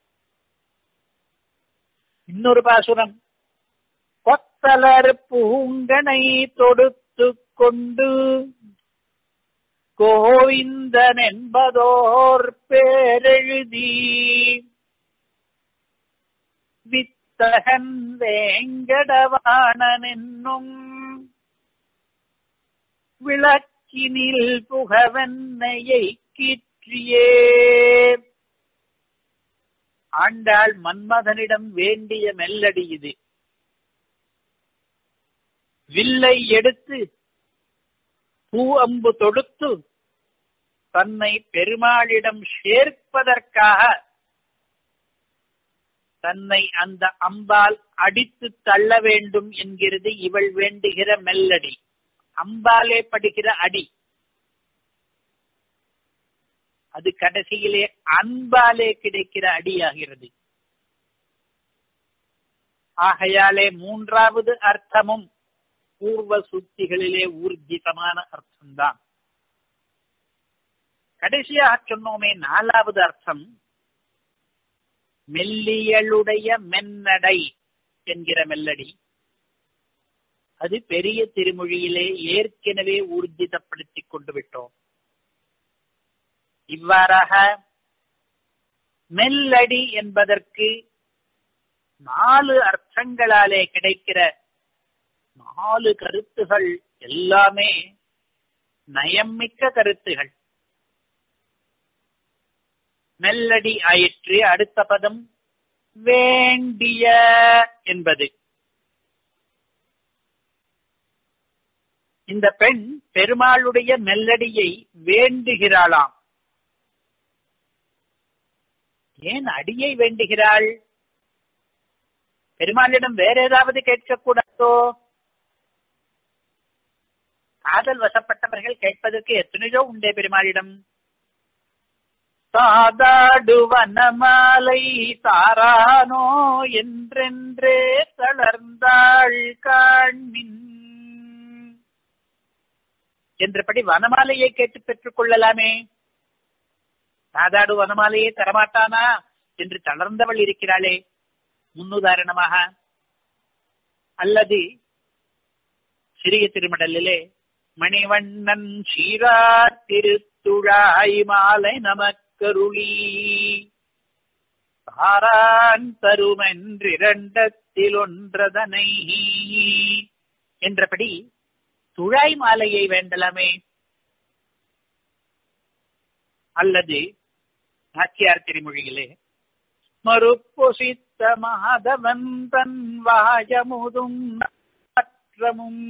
இன்னொரு பாசுரம் கொத்தலர் பூங்கனை தொடுத்து கொண்டு கோவிந்தன் என்பதோர் பேரெழுதி வித்தகன் வேங்கடவாணன் என்னும் விளக்கினில் புகவென்னையை கீற்றியே ஆண்டாள் மன்மதனிடம் வேண்டிய மெல்லடி இது வில்லை எடுத்து பூ அம்பு தொடுத்து தன்னை பெருமாளிடம் சேர்ப்பதற்காக தன்னை அந்த அம்பால் அடித்து தள்ள வேண்டும் என்கிறது இவள் வேண்டுகிற மெல்லடி அம்பாலே படுகிற அடி அது கடைசியிலே அன்பாலே கிடைக்கிற அடியாகிறது ஆகையாலே மூன்றாவது அர்த்தமும் பூர்வ சுத்திகளிலே ஊர்ஜிதமான அர்த்தம்தான் கடைசியாக சொன்னோமே நாலாவது அர்த்தம் மெல்லியலுடைய மென்னடை என்கிற மெல்லடி அது பெரிய திருமொழியிலே ஏற்கனவே ஊர்ஜிதப்படுத்திக் கொண்டு விட்டோம் இவ்வாறாக மெல்லடி என்பதற்கு நாலு அர்த்தங்களாலே கிடைக்கிற நாலு கருத்துகள் எல்லாமே நயம்மிக்க கருத்துகள் மெல்லடி ஆயிற்று அடுத்த பதம் வேண்டிய என்பது இந்த பெண் பெருமாளுடைய மெல்லடியை வேண்டுகிறாளாம் ஏன் அடியை வேண்டுகிறாள் பெருமாளிடம் வேற ஏதாவது கேட்கக்கூடாதோ காதல் வசப்பட்டவர்கள் கேட்பதற்கு எத்தனையோ உண்டே பெருமாளிடம் சாதாடுவனமாலை தாரானோ என்றென்றே தளர்ந்தாள் காண்மின் என்றபடி வனமாலையை கேட்டு பெற்றுக் கொள்ளலாமே சாதாடு வனமாலையை தரமாட்டானா என்று தளர்ந்தவள் இருக்கிறாளே முன்னுதாரணமாக அல்லது சிறிய திருமடலிலே மணிவண்ணன் சீரா திருத்துழாய் மாலை நமக்கருளி தாரான் தருமென்றிரண்டத்தில் ஒன்றதனை என்றபடி துழாய் மாலையை வேண்டலாமே அல்லது நாச்சியார் திருமொழியிலே மறுப்பொசித்த மாதவன் தன் வாயமுதும் மற்றமும்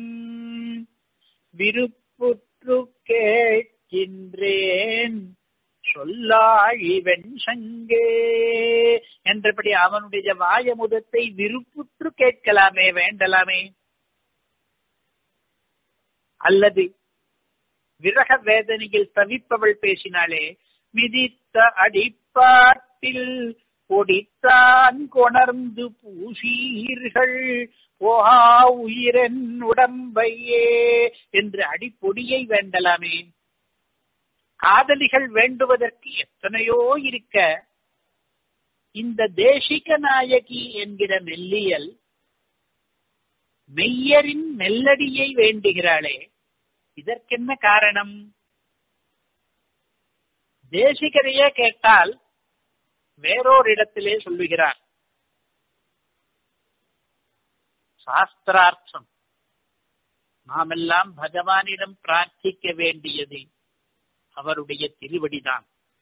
விருப்புற்று கேட்கின்றேன் சொல்லாழி வெண்சங்கே என்றபடி அவனுடைய வாயமுதத்தை விருப்புற்று கேட்கலாமே வேண்டலாமே அல்லது விரக வேதனையில் தவிப்பவள் பேசினாலே மிதித்த அடிப்பாட்டில் பொடித்தான் கொணர்ந்து பூசீர்கள் போஹா உயிரன் உடம்பையே என்று அடிப்பொடியை வேண்டலாமே காதலிகள் வேண்டுவதற்கு எத்தனையோ இருக்க இந்த தேசிக நாயகி என்கிற மெல்லியல் மெய்யரின் மெல்லடியை வேண்டுகிறாளே இதற்கென்ன காரணம் தேசிகரையே கேட்டால் வேறோர் இடத்திலே சொல்லுகிறார் சாஸ்திரார்த்தம் நாமெல்லாம் பகவானிடம் பிரார்த்திக்க வேண்டியது அவருடைய திருவடிதான்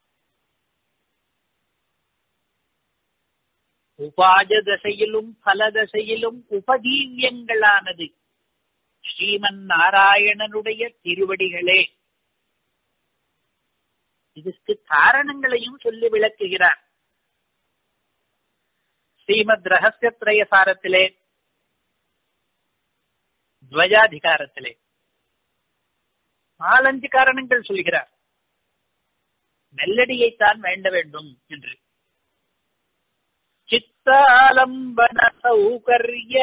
உபாய தசையிலும் பல தசையிலும் உபதீவியங்களானது ஸ்ரீமன் நாராயணனுடைய திருவடிகளே இதற்கு காரணங்களையும் சொல்லி விளக்குகிறார் ஸ்ரீமத் ரகசியத்ரய சாரத்திலே துவஜாதிகாரத்திலே நாலஞ்சு காரணங்கள் சொல்கிறார் மெல்லடியைத்தான் வேண்ட வேண்டும் என்று சித்தாலம்பன சௌகரிய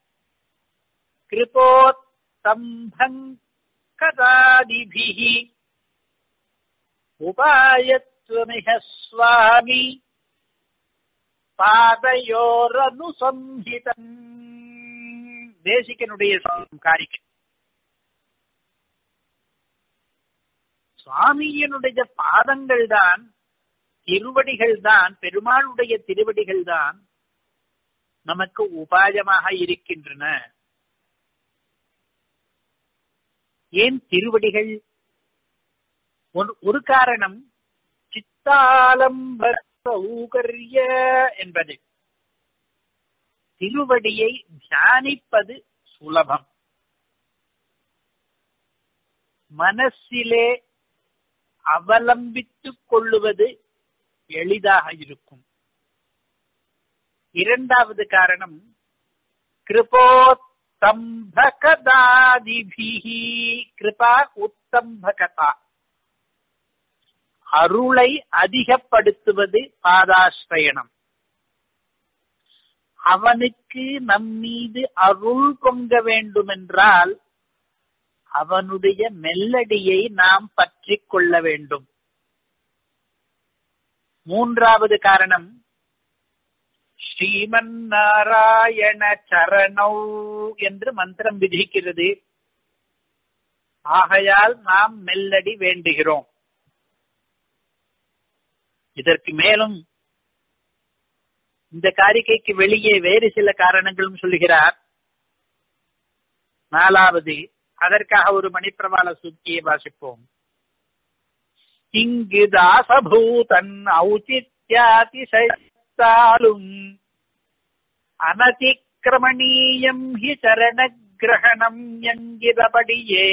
கிருபோத்தம்பங்கதாதிபிஹி உபாயத்வமிக சுவாமி பாதையோரனுசம்ஹிதம் தேசிகனுடைய காரிக்கை சுவாமியனுடைய பாதங்கள் தான் திருவடிகள் தான் பெருமாளுடைய திருவடிகள் தான் நமக்கு உபாயமாக இருக்கின்றன ஏன் திருவடிகள் ஒரு காரணம் சித்தாலம்ப சௌகரிய என்பது திருவடியை தியானிப்பது சுலபம் மனசிலே அவலம்பித்துக் கொள்ளுவது எளிதாக இருக்கும் இரண்டாவது காரணம் கிருபோத்தம்பகதாதிபிகி கிருபா உத்தம்பகதா அருளை அதிகப்படுத்துவது பாதாஸ்ரயணம் அவனுக்கு நம் மீது அருள் பொங்க வேண்டுமென்றால் அவனுடைய மெல்லடியை நாம் பற்றி கொள்ள வேண்டும் மூன்றாவது காரணம் ஸ்ரீமன் நாராயண சரணௌ என்று மந்திரம் விதிக்கிறது ஆகையால் நாம் மெல்லடி வேண்டுகிறோம் இதற்கு மேலும் இந்த காரிகைக்கு வெளியே வேறு சில காரணங்களும் சொல்லுகிறார் நாலாவது அதற்காக ஒரு மணிப்பிரவாள சூக்கியை வாசிப்போம் இங்கு தாசபூதன் ஔச்சித்யாதிசயத்தாலும் அனதிக்கிரமணீயம் ஹி சரண கிரகணம் என்கிறபடியே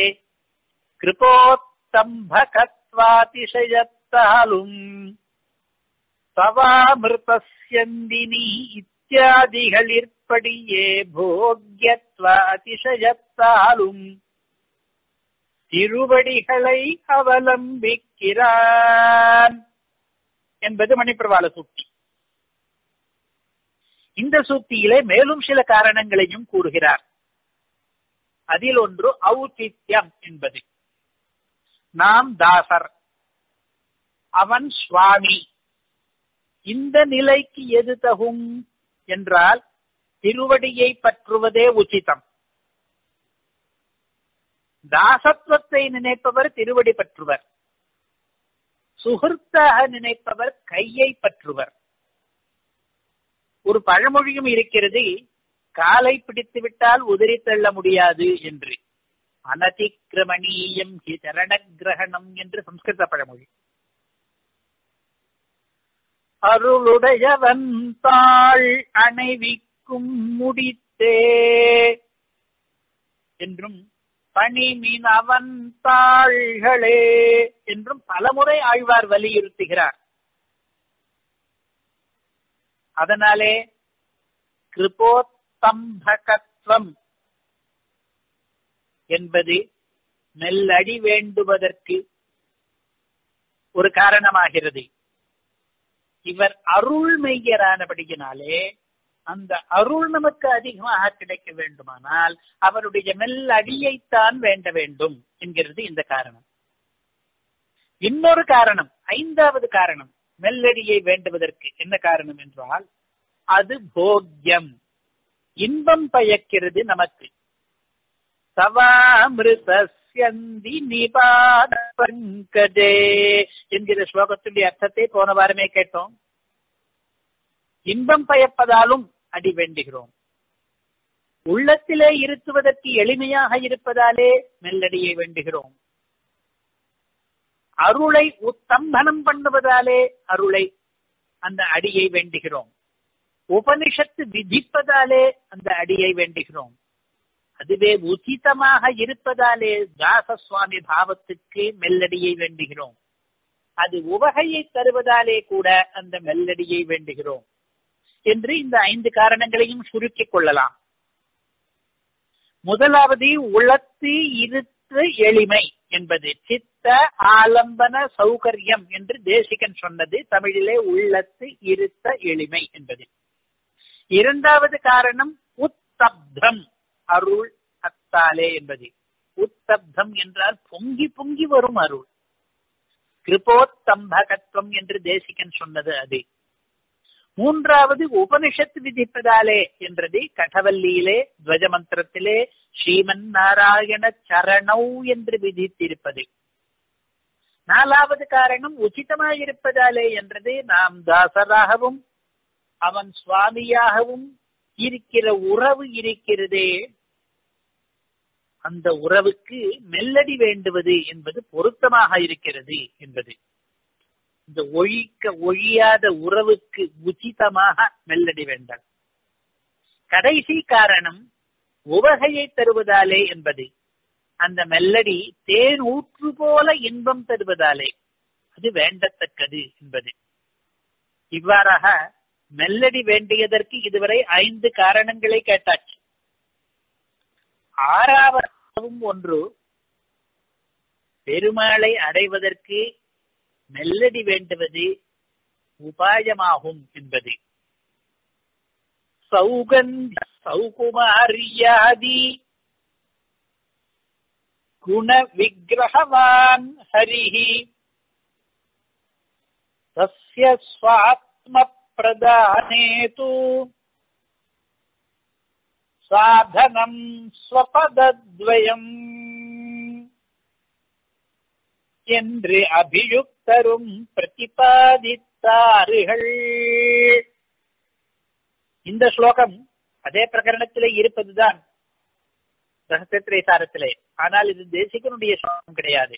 கிருபோத்தம்பகத்வாதிசயத்தாலும் தவாமிருதஸ்யந்தினி இத்தியாதிகளிற்படியே போக்யத்வ அதிசயத்தாலும் திருவடிகளை அவலம்பிக்கிறான் என்பது மணிப்பிரவாள சூக்தி இந்த சூக்தியிலே மேலும் சில காரணங்களையும் கூறுகிறார் அதில் ஒன்று ஔச்சித்யம் என்பது நாம் தாசர் அவன் சுவாமி இந்த நிலைக்கு எது தகும் என்றால் திருவடியை பற்றுவதே உச்சிதம் தாசத்துவத்தை நினைப்பவர் திருவடி பற்றுவர் சுகிருத்தாக நினைப்பவர் கையை பற்றுவர் ஒரு பழமொழியும் இருக்கிறது காலை பிடித்து விட்டால் உதறி தள்ள முடியாது என்று அனதிக்கிரமணீயம் ஹி சரண கிரகணம் என்று சம்ஸ்கிருத பழமொழி அருளுடையவன் தாள் அணைவிக்கும் முடித்தே என்றும் பணிமின் அவன் தாள்களே என்றும் பலமுறை ஆழ்வார் வலியுறுத்துகிறார் அதனாலே கிருபோத்தம்பகத்துவம் என்பது மெல்லடி வேண்டுவதற்கு ஒரு காரணமாகிறது இவர் அருள் மெய்யரானபடியினாலே அந்த அருள் நமக்கு அதிகமாக கிடைக்க வேண்டுமானால் அவருடைய மெல் அடியைத்தான் வேண்ட வேண்டும் என்கிறது இந்த காரணம் இன்னொரு காரணம் ஐந்தாவது காரணம் மெல்லடியை வேண்டுவதற்கு என்ன காரணம் என்றால் அது போக்யம் இன்பம் பயக்கிறது நமக்கு சவாமிருதஸ்யந்தி நிபாத பங்கஜே என்கிற ஸ்லோகத்துடைய அர்த்தத்தை போன வாரமே கேட்டோம் இன்பம் பயப்பதாலும் அடி வேண்டுகிறோம் உள்ளத்திலே இருத்துவதற்கு எளிமையாக இருப்பதாலே மெல்லடியை வேண்டுகிறோம் அருளை உத்தம்பனம் பண்ணுவதாலே அருளை அந்த அடியை வேண்டுகிறோம் உபனிஷத்து விதிப்பதாலே அந்த அடியை வேண்டுகிறோம் அதுவே உச்சிதமாக இருப்பதாலே தாசசுவாமி பாவத்துக்கு மெல்லடியை வேண்டுகிறோம் அது உவகையை தருவதாலே கூட அந்த மெல்லடியை வேண்டுகிறோம் என்று இந்த ஐந்து காரணங்களையும் சுருக்கிக் கொள்ளலாம் முதலாவது உளத்து இருத்து எளிமை என்பது சித்த ஆலம்பன சௌகரியம் என்று தேசிகன் சொன்னது தமிழிலே உள்ளத்து இருத்த எளிமை என்பது இரண்டாவது காரணம் உத்தப்தம் அருள் அத்தாலே என்பது உத்தப்தம் என்றால் பொங்கி பொங்கி வரும் அருள் கிருபோத்தம்பகத்துவம் என்று தேசிகன் சொன்னது அது மூன்றாவது உபனிஷத்து விதிப்பதாலே என்றது கடவல்லியிலே துவஜ மந்திரத்திலே ஸ்ரீமன் நாராயண சரணௌ என்று விதித்திருப்பது நாலாவது காரணம் உச்சிதமாயிருப்பதாலே என்றது நாம் தாசராகவும் அவன் சுவாமியாகவும் இருக்கிற உறவு இருக்கிறதே அந்த உறவுக்கு மெல்லடி வேண்டுவது என்பது பொருத்தமாக இருக்கிறது என்பது இந்த ஒழிக்க ஒழியாத உறவுக்கு உச்சிதமாக மெல்லடி வேண்டாம் கடைசி காரணம் உவகையை தருவதாலே என்பது அந்த மெல்லடி தேன் ஊற்று போல இன்பம் தருவதாலே அது வேண்டத்தக்கது என்பது இவ்வாறாக மெல்லடி வேண்டியதற்கு இதுவரை ஐந்து காரணங்களை கேட்டாச்சு ஆறாவதும் ஒன்று பெருமாளை அடைவதற்கு மெல்லடி வேண்டுவது உபாயமாகும் என்பது சௌகந்த சௌகுமாரியாதி குண விக்கிரகவான் ஹரிஹி தஸ்ய ஸ்வாத்ம பிரதானே தூ சாதனம் ஸ்வபதத்வயம் என்று அபியுக்தரும் பிரதிபாதித்தார்கள் இந்த ஸ்லோகம் அதே பிரகரணத்திலே இருப்பதுதான் ரகசியத்திரை சாரத்திலே ஆனால் இது தேசிகனுடைய ஸ்லோகம் கிடையாது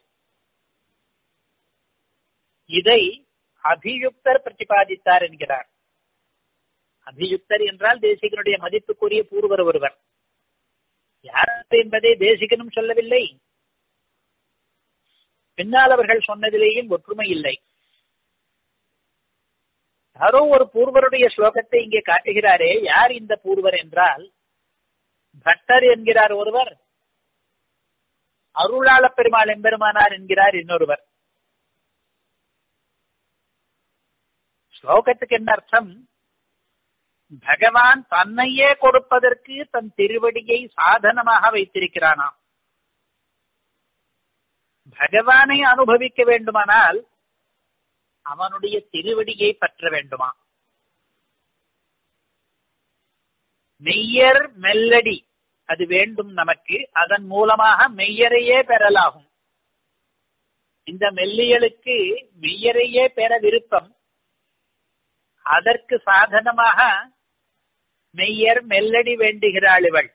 இதை அபியுக்தர் பிரதிபாதித்தார் என்கிறார் அபியுக்தர் என்றால் தேசிகனுடைய மதிப்புக்குரிய பூர்வர் ஒருவர் யார் என்பதை தேசிகனும் சொல்லவில்லை பின்னால் அவர்கள் சொன்னதிலேயும் ஒற்றுமை இல்லை யாரோ ஒரு பூர்வருடைய ஸ்லோகத்தை இங்கே காட்டுகிறாரே யார் இந்த பூர்வர் என்றால் பட்டர் என்கிறார் ஒருவர் அருளாள பெருமாள் எம்பெருமானார் என்கிறார் இன்னொருவர் ஸ்லோகத்துக்கு என்ன அர்த்தம் பகவான் தன்னையே கொடுப்பதற்கு தன் திருவடியை சாதனமாக வைத்திருக்கிறானாம் பகவானை அனுபவிக்க வேண்டுமானால் அவனுடைய திருவடியை பற்ற வேண்டுமா மெய்யர் மெல்லடி அது வேண்டும் நமக்கு அதன் மூலமாக மெய்யரையே பெறலாகும் இந்த மெல்லியலுக்கு மெய்யரையே பெற விருப்பம் அதற்கு சாதனமாக மெய்யர் மெல்லடி வேண்டுகிறாள் இவள்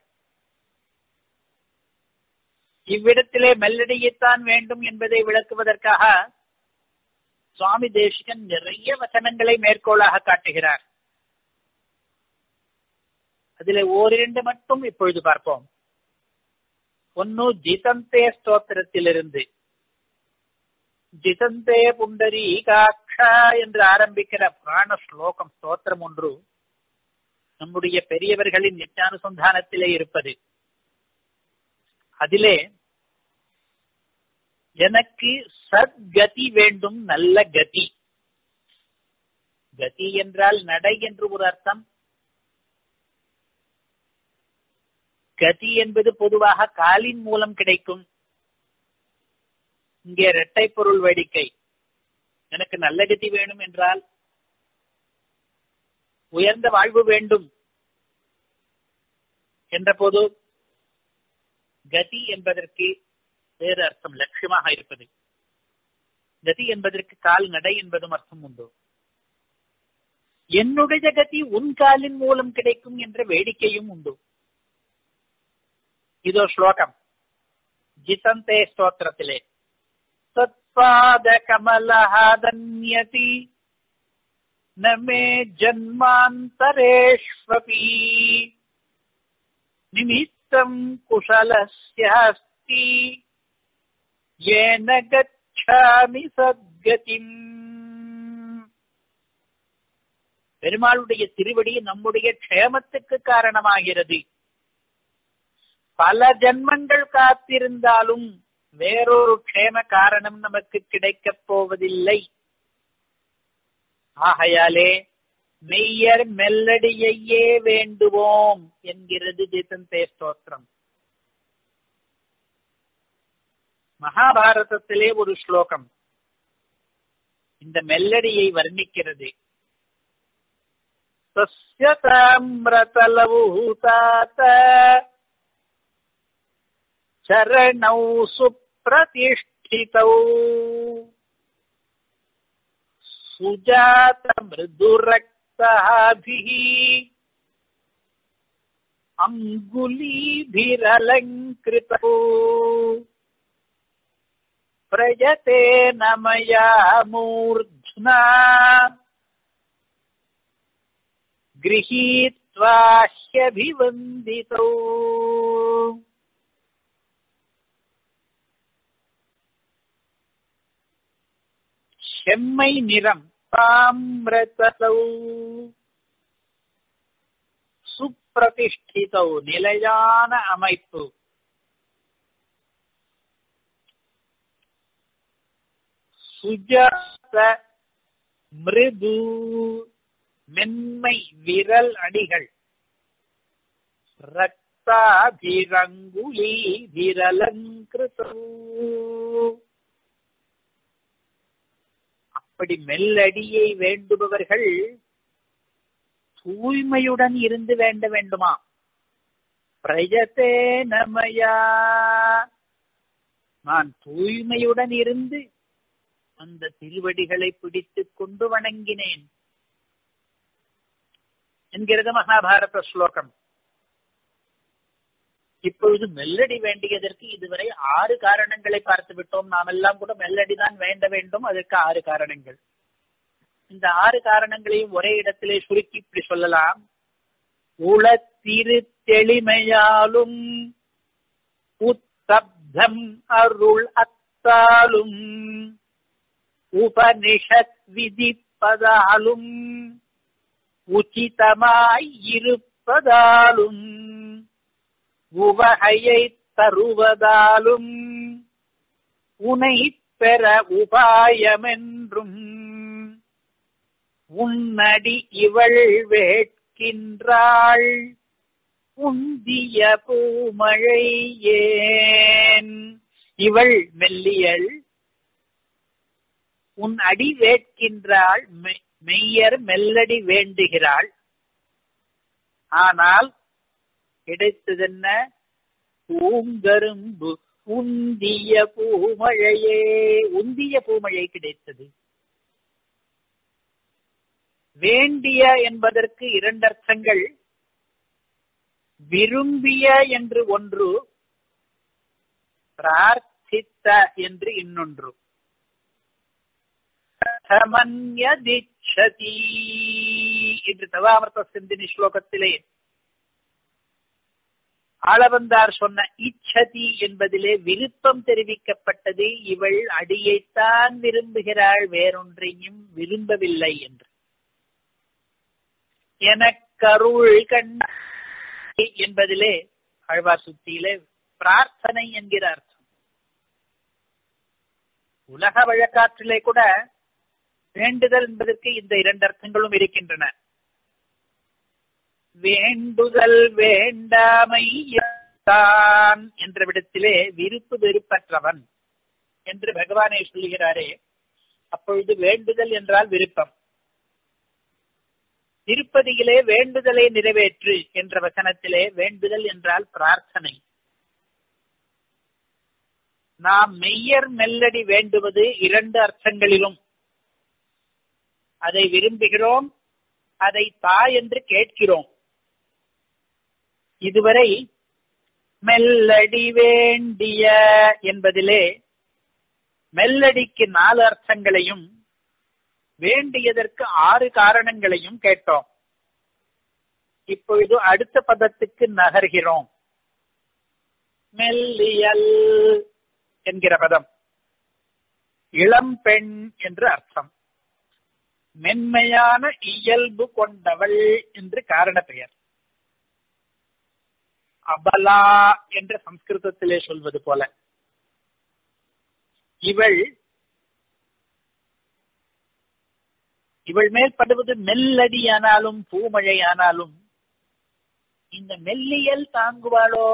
இவ்விடத்திலே மெல்லடியைத்தான் வேண்டும் என்பதை விளக்குவதற்காக சுவாமி தேசிகன் நிறைய வசனங்களை மேற்கோளாக காட்டுகிறார் அதில் ஓரிரண்டு மட்டும் இப்பொழுது பார்ப்போம் ஒன்னு ஜிதந்தே ஸ்தோத்திரத்திலிருந்து ஜிதந்தே புண்டரி காட்சா என்று ஆரம்பிக்கிற புராண ஸ்லோகம் ஸ்தோத்திரம் ஒன்று நம்முடைய பெரியவர்களின் நித்தியானுசந்தானத்திலே இருப்பது அதிலே எனக்கு சத்கதி வேண்டும் நல்ல கதி கதி என்றால் நடை என்று ஒரு அர்த்தம் கதி என்பது பொதுவாக காலின் மூலம் கிடைக்கும் இங்கே இரட்டை பொருள் வேடிக்கை எனக்கு நல்ல கதி வேணும் என்றால் உயர்ந்த வாழ்வு வேண்டும் என்ற போது கதி என்பதற்கு வேறு அர்த்தம் லட்சியமாக இருப்பது கதி என்பதற்கு கால் நடை என்பதும் அர்த்தம் உண்டு என்னுடைய கதி உன் காலின் மூலம் கிடைக்கும் என்ற வேடிக்கையும் உண்டு இதோ ஸ்லோகம் ஜிதந்தே ஸ்தோத்திரத்திலே தத்பாத கமலஹாதன்யதி நமே ஜன்மாந்தரேஷ்வபி நிமித்தம் குஷலஸ்யாஸ்தி ஏன கச்சாமி சத்கதிம் பெருமாளுடைய திருவடி நம்முடைய க்ஷேமத்துக்கு காரணமாகிறது பல ஜன்மங்கள் காத்திருந்தாலும் வேறொரு க்ஷேம காரணம் நமக்கு கிடைக்கப் போவதில்லை ஆகையாலே மெய்யர் மெல்லடியையே வேண்டுவோம் என்கிறது ஜிதந்தே ஸ்தோத்திரம் மகாபாரதத்திலே ஒரு ஸ்லோகம் இந்த மெல்லடியை வர்ணிக்கிறது தாமிரதலவூதாத சரணௌ சுப்பிரதிஷ்டிதௌ சுஜாத மிருதுரக்தாபிः அங்குலீபிரலங்கிருதௌ பிரஜதே நமயா மூர்ध्ना गृहीत्वा ह्यभिवन्दितौ செம்மை நிறம் தாமிரதௌ சுப்பிரதிஷ்டிதௌ நிலையான அமைப்பு சுஜாத மிருது மென்மை விரல் அடிகள் ரக்தாபிரங்குலி விரலங்கிருதோ அப்படி மெல்லடியை வேண்டுபவர்கள் தூய்மையுடன் இருந்து வேண்ட வேண்டுமா பிரஜதே நமயா நான் தூய்மையுடன் இருந்து அந்த திருவடிகளை பிடித்துக் கொண்டு வணங்கினேன் என்கிறது மகாபாரத ஸ்லோகம் இப்பொழுது மெல்லடி வேண்டியதற்கு இதுவரை ஆறு காரணங்களை பார்த்து விட்டோம் நாம் எல்லாம் கூட மெல்லடி தான் வேண்ட வேண்டும் அதற்கு ஆறு காரணங்கள் இந்த ஆறு காரணங்களையும் ஒரே இடத்திலே சுருக்கி இப்படி சொல்லலாம் உளத்திரு தெளிமையாலும் உத்தப்தம் அருள் அத்தாலும் உபனிஷத் விதிப்பதாலும் உச்சிதமாய் இருப்பதாலும் உவகையை தருவதாலும் உனை பெற உபாயமென்றும் உன்னடி இவள் வேட்கின்றாள் உந்திய பூமழை ஏன் இவள் மெல்லியள் உன் அடி வேட்கின்றாள் மெய்யர் மெல்லடி வேண்டுகிறாள் ஆனால் கிடைத்ததென்ன பூங்கரும்பு உந்திய பூமழையே உந்திய பூமழை கிடைத்தது வேண்டிய என்பதற்கு இரண்டு அர்த்தங்கள் விரும்பிய என்று ஒன்று பிரார்த்தித்த என்று இன்னொன்று சமன்யதிச்சதி என்று தவாமர்த்த சிந்தினி ஸ்லோகத்திலே ஆளவந்தார் சொன்ன இச்சதி என்பதிலே விருப்பம் தெரிவிக்கப்பட்டது இவள் அடியைத்தான் விரும்புகிறாள் வேறொன்றையும் விரும்பவில்லை என்று எனக்கருள் கண் என்பதிலே ஆழ்வார் சுத்தியிலே பிரார்த்தனை என்கிற அர்த்தம் உலக வழக்காற்றிலே கூட வேண்டுதல் என்பதற்கு இந்த இரண்டு அர்த்தங்களும் இருக்கின்றன வேண்டுதல் வேண்டாமை தான் என்ற விடத்திலே விருப்பு வெறுப்பற்றவன் என்று பகவானே சொல்லுகிறாரே அப்பொழுது வேண்டுதல் என்றால் விருப்பம் திருப்பதியிலே வேண்டுதலை நிறைவேற்று என்ற வசனத்திலே வேண்டுதல் என்றால் பிரார்த்தனை நாம் மெய்யர் மெல்லடி வேண்டுவது இரண்டு அர்த்தங்களிலும் அதை விரும்புகிறோம் அதை தா என்று கேட்கிறோம் இதுவரை மெல்லடி வேண்டிய என்பதிலே மெல்லடிக்கு நாலு அர்த்தங்களையும் வேண்டியதற்கு ஆறு காரணங்களையும் கேட்டோம் இப்பொழுது அடுத்த பதத்துக்கு நகர்கிறோம் மெல்லியல் என்கிற பதம் இளம் பெண் என்று அர்த்தம் மென்மையான இயல்பு கொண்டவள் என்று காரண பெயர் அபலா என்ற சம்ஸ்கிருதத்திலே சொல்வது போல இவள் இவள் மேல் படுவது மெல்லடியானாலும் பூமழையானாலும் இந்த மெல்லியல் தாங்குவாளோ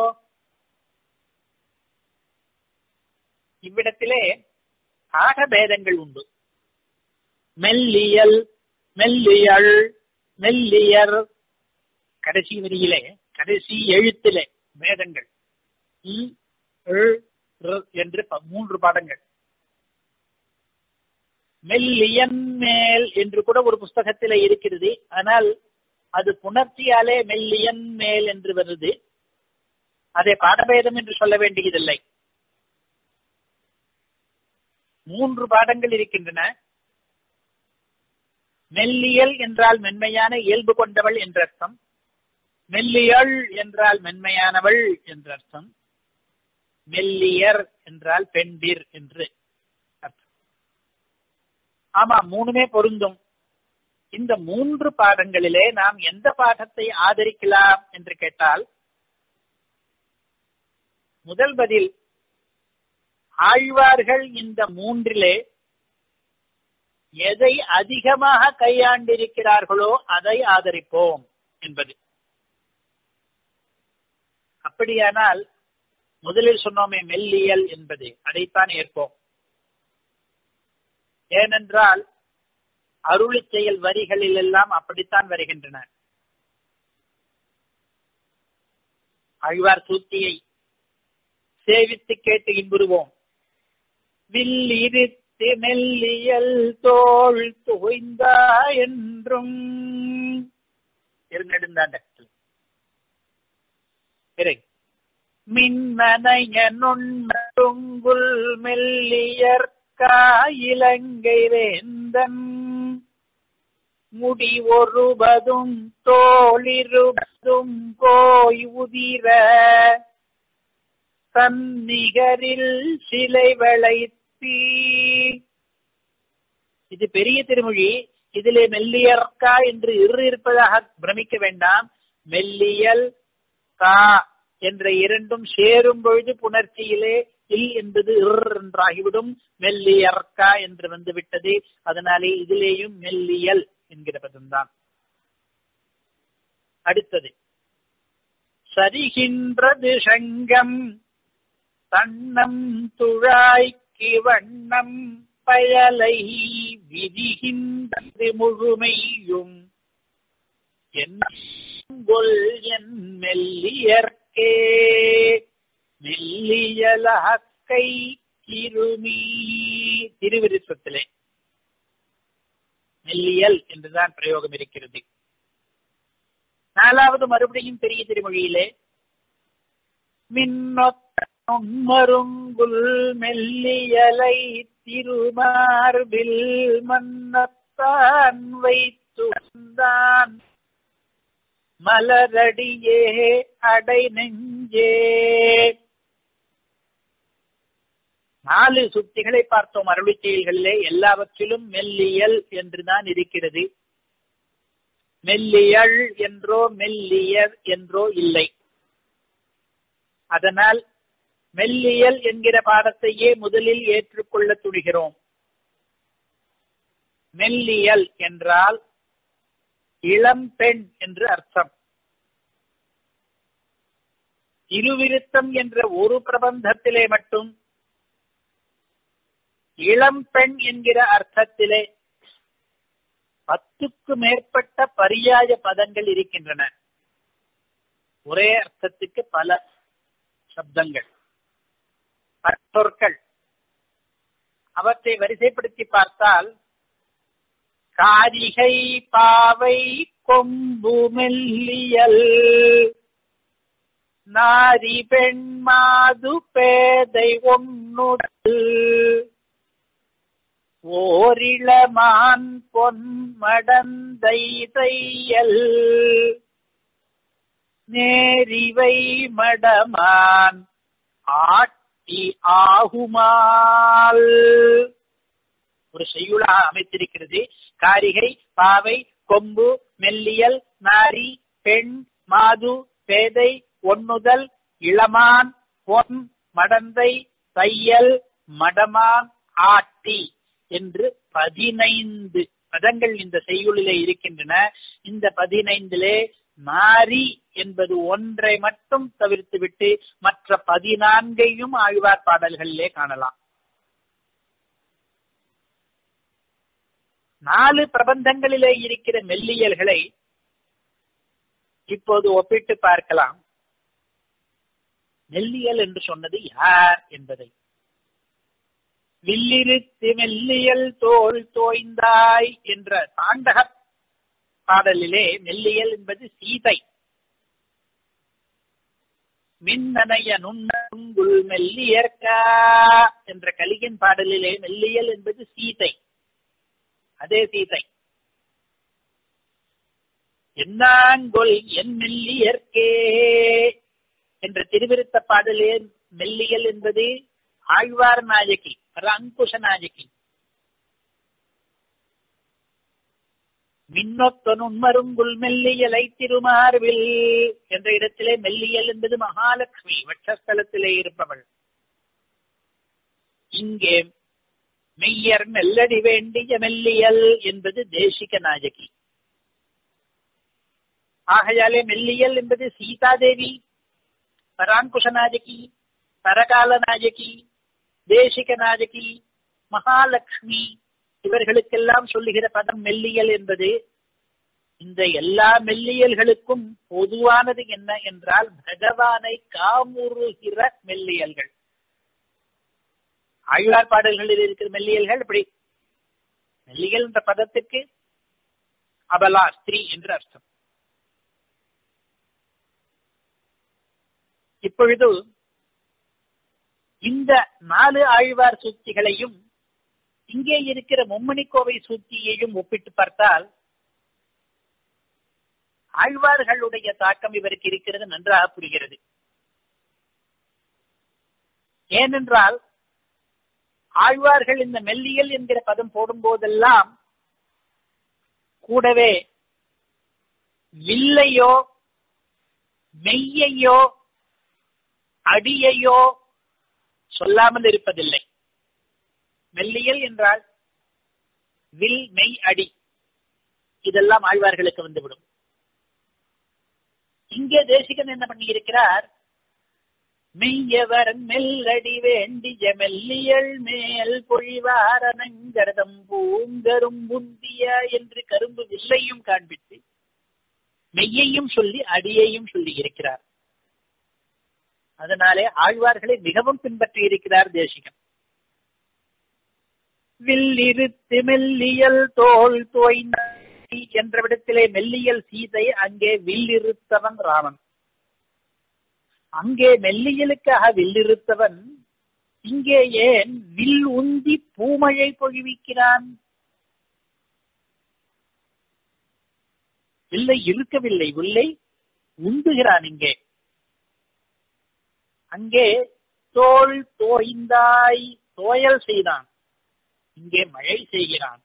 இவ்விடத்திலே ஆகபேதங்கள் உண்டு மெல்லியல் மெல்லியல் மெல்லியர் கடைசி வரியிலே கடைசி எழுத்திலே வேதங்கள் என்று மூன்று பாடங்கள் மெல்லியன் மேல் என்று கூட ஒரு புஸ்தகத்திலே இருக்கிறது ஆனால் அது புணர்ச்சியாலே மெல்லியன் மேல் என்று வருது அதை பாடபேதம் என்று சொல்ல வேண்டியதில்லை மூன்று பாடங்கள் இருக்கின்றன மெல்லியல் என்றால் மென்மையான இயல்பு கொண்டவள் என்ற அர்த்தம் மெல்லியள் என்றால் மென்மையானவள் என்ற அர்த்தம் மெல்லியர் என்றால் பெண்டிர் என்று அர்த்தம் ஆமா மூணுமே பொருந்தும் இந்த மூன்று பாடங்களிலே நாம் எந்த பாடத்தை ஆதரிக்கலாம் என்று கேட்டால் முதல் பதில் ஆழ்வார்கள் இந்த மூன்றிலே எதை அதிகமாக கையாண்டிருக்கிறார்களோ அதை ஆதரிப்போம் என்பது அப்படியானால் முதலில் சொன்னோமே மெல்லியல் என்பது அதைத்தான் ஏற்போம் ஏனென்றால் அருளி செயல் வரிகளில் எல்லாம் அப்படித்தான் வருகின்றன ஆழ்வார் சூத்தியை சேவித்து கேட்டு இன்புறுவோம் வில்லிருத்து மெல்லியல் தோல் துவைந்தா என்றும் இருநெடுந்தாண்டத்தில் பிறகு மின்மனைய நுண்ணுங்குல் மெல்லியற்காயிலங்கை வேந்தன் முடி ஒருபதும் தோளிருபதும் கோய் உதிர தன்னிகரில் சிலை வளைத்தீ இது பெரிய திருமொழி இதிலே மெல்லியற்கா என்று இரு இருப்பதாக பிரமிக்க வேண்டாம் மெல்லியல் கா என்ற இரண்டும் சேரும் பொழுது புணர்ச்சியிலே இல் என்பது இர் என்றாகிவிடும் மெல்லியற்கா என்று வந்து விட்டது அதனாலே இதிலேயும் மெல்லியல் என்கிற பதம்தான் அடுத்தது சரிகின்றது சங்கம் தன்னம் துழாய்க்கு வண்ணம் பயலை விதிகின்றது முழுமையும் என்கொள் என் மெல்லியற்கே மெல்லியலகை திருமி திருவிருத்தத்திலே மெல்லியல் என்றுதான் பிரயோகம் இருக்கிறது நாலாவது மறுபடியும் பெரிய திருமொழியிலே மின்னொத்தருங்குல் மெல்லியலை திருமார்பில் மன்னத்தான் வைத்து வந்தான் மலரடியே அடை நெஞ்சே நாலு சுத்திகளை பார்த்தோம் அருளி செயல்களிலே எல்லாவற்றிலும் மெல்லியல் என்றுதான் இருக்கிறது மெல்லியல் என்றோ மெல்லியர் என்றோ இல்லை அதனால் மெல்லியல் என்கிற பாடத்தையே முதலில் ஏற்றுக்கொள்ள துணிகிறோம் மெல்லியல் என்றால் இளம் பெண் என்று அர்த்தம் இருவிருத்தம் என்ற ஒரு பிரபந்தத்திலே மட்டும் இளம் பெண் என்கிற அர்த்தத்திலே பத்துக்கு மேற்பட்ட பரியாய பதங்கள் இருக்கின்றன ஒரே அர்த்தத்துக்கு பல சப்தங்கள் சொற்கள் அவற்றை வரிசைப்படுத்தி பார்த்தால் காரிகை பாவை கொம்பு மெல்லியல் நாரி பெண் மாது பேதை ஒன்னுடல் ஓரிளமான் பொன் மடந்தை தையல் நேரிவை மடமான் ஆட்டி ஆகுமால் ஒரு செய்யுளாக அமைத்திருக்கிறது காரிகை பாவை கொம்பு மெல்லியல் நாரி பெண் மாது பேதை ஒன்னுதல் இளமான் பொன் மடந்தை தையல் மடமான் ஆட்டி என்று பதினைந்து பதங்கள் இந்த செய்யுளிலே இருக்கின்றன இந்த பதினைந்திலே மாரி என்பது ஒன்றை மட்டும் தவிர்த்துவிட்டு மற்ற பதினான்கையும் ஆழ்வார் பாடல்களிலே காணலாம் நாலு பிரபந்தங்களிலே இருக்கிற மெல்லியல்களை இப்போது ஒப்பிட்டு பார்க்கலாம் மெல்லியல் என்று சொன்னது யார் என்பதை வில்லிருத்து மெல்லியல் தோல் தோய்ந்தாய் என்ற தாண்டக பாடலிலே மெல்லியல் என்பது சீதை மின்னனைய நுண்ணுங்குள் மெல்லியற்கா என்ற கலிகன் பாடலிலே மெல்லியல் என்பது சீதை அதே சீதை என்னாங்கொல் என் மெல்லியற்கே என்ற திருவிருத்த பாடலே மெல்லியல் என்பது ஆழ்வார் நாயகி அங்குஷ நாயகி மின்னொத்தனும் மருங்குள் மெல்லியலை திருமார்வில் என்ற இடத்திலே மெல்லியல் என்பது மகாலட்சுமி வட்சஸ்தலத்திலே இருப்பவள் இங்கே மெய்யர் மெல்லடி வேண்டிய மெல்லியல் என்பது தேசிக நாயகி ஆகையாலே மெல்லியல் என்பது சீதாதேவி பராங்குஷ நாயகி பரகால நாயகி தேசிக நாயகி மகாலட்சுமி இவர்களுக்கெல்லாம் சொல்லுகிற பதம் மெல்லியல் என்பது இந்த எல்லா மெல்லியல்களுக்கும் பொதுவானது என்ன என்றால் பகவானை காமுறுகிற மெல்லியல்கள் ஆழ்வார் பாடல்களில் இருக்கிற மெல்லியல்கள் இப்படி மெல்லியல் என்ற பதத்துக்கு அபலா ஸ்திரீ என்று அர்த்தம் இப்பொழுது இந்த நாலு ஆழ்வார் சூக்திகளையும் இங்கே இருக்கிற மும்மணி கோவை சூக்தியையும் ஒப்பிட்டு பார்த்தால் ஆழ்வார்களுடைய தாக்கம் இவருக்கு இருக்கிறது நன்றாக புரிகிறது ஏனென்றால் ஆழ்வார்கள் இந்த மெல்லியல் என்கிற பதம் போடும் போதெல்லாம் கூடவே வில்லையோ மெய்யையோ அடியையோ சொல்லாமல் இருப்பதில்லை மெல்லியல் என்றால் வில் மெய் அடி இதெல்லாம் ஆழ்வார்களுக்கு வந்துவிடும் இங்கே தேசிகன் என்ன பண்ணி இருக்கிறார் மெய்யவர் மெல்லடி வேண்டிய மெல்லியல் மேல் பொழிவாரனங்கரதம் பூங்கரும் புந்திய என்று கரும்பு வில்லையும் காண்பித்து மெய்யையும் சொல்லி அடியையும் சொல்லி இருக்கிறார் அதனாலே ஆழ்வார்களை மிகவும் பின்பற்றி இருக்கிறார் தேசிகன் வில்லிருத்து மெல்லியல் தோல் தோய்ந்த என்ற விடத்திலே மெல்லியல் சீதை அங்கே வில்லிருத்தவன் ராமன் அங்கே மெல்லியலுக்காக வில்லிருத்தவன் இங்கே ஏன் வில் உந்தி பூமழை பொழிவிக்கிறான் வில்லை இருக்கவில்லை வில்லை உந்துகிறான் இங்கே அங்கே தோல் தோய்ந்தாய் தோயல் செய்தான் இங்கே மழை செய்கிறான்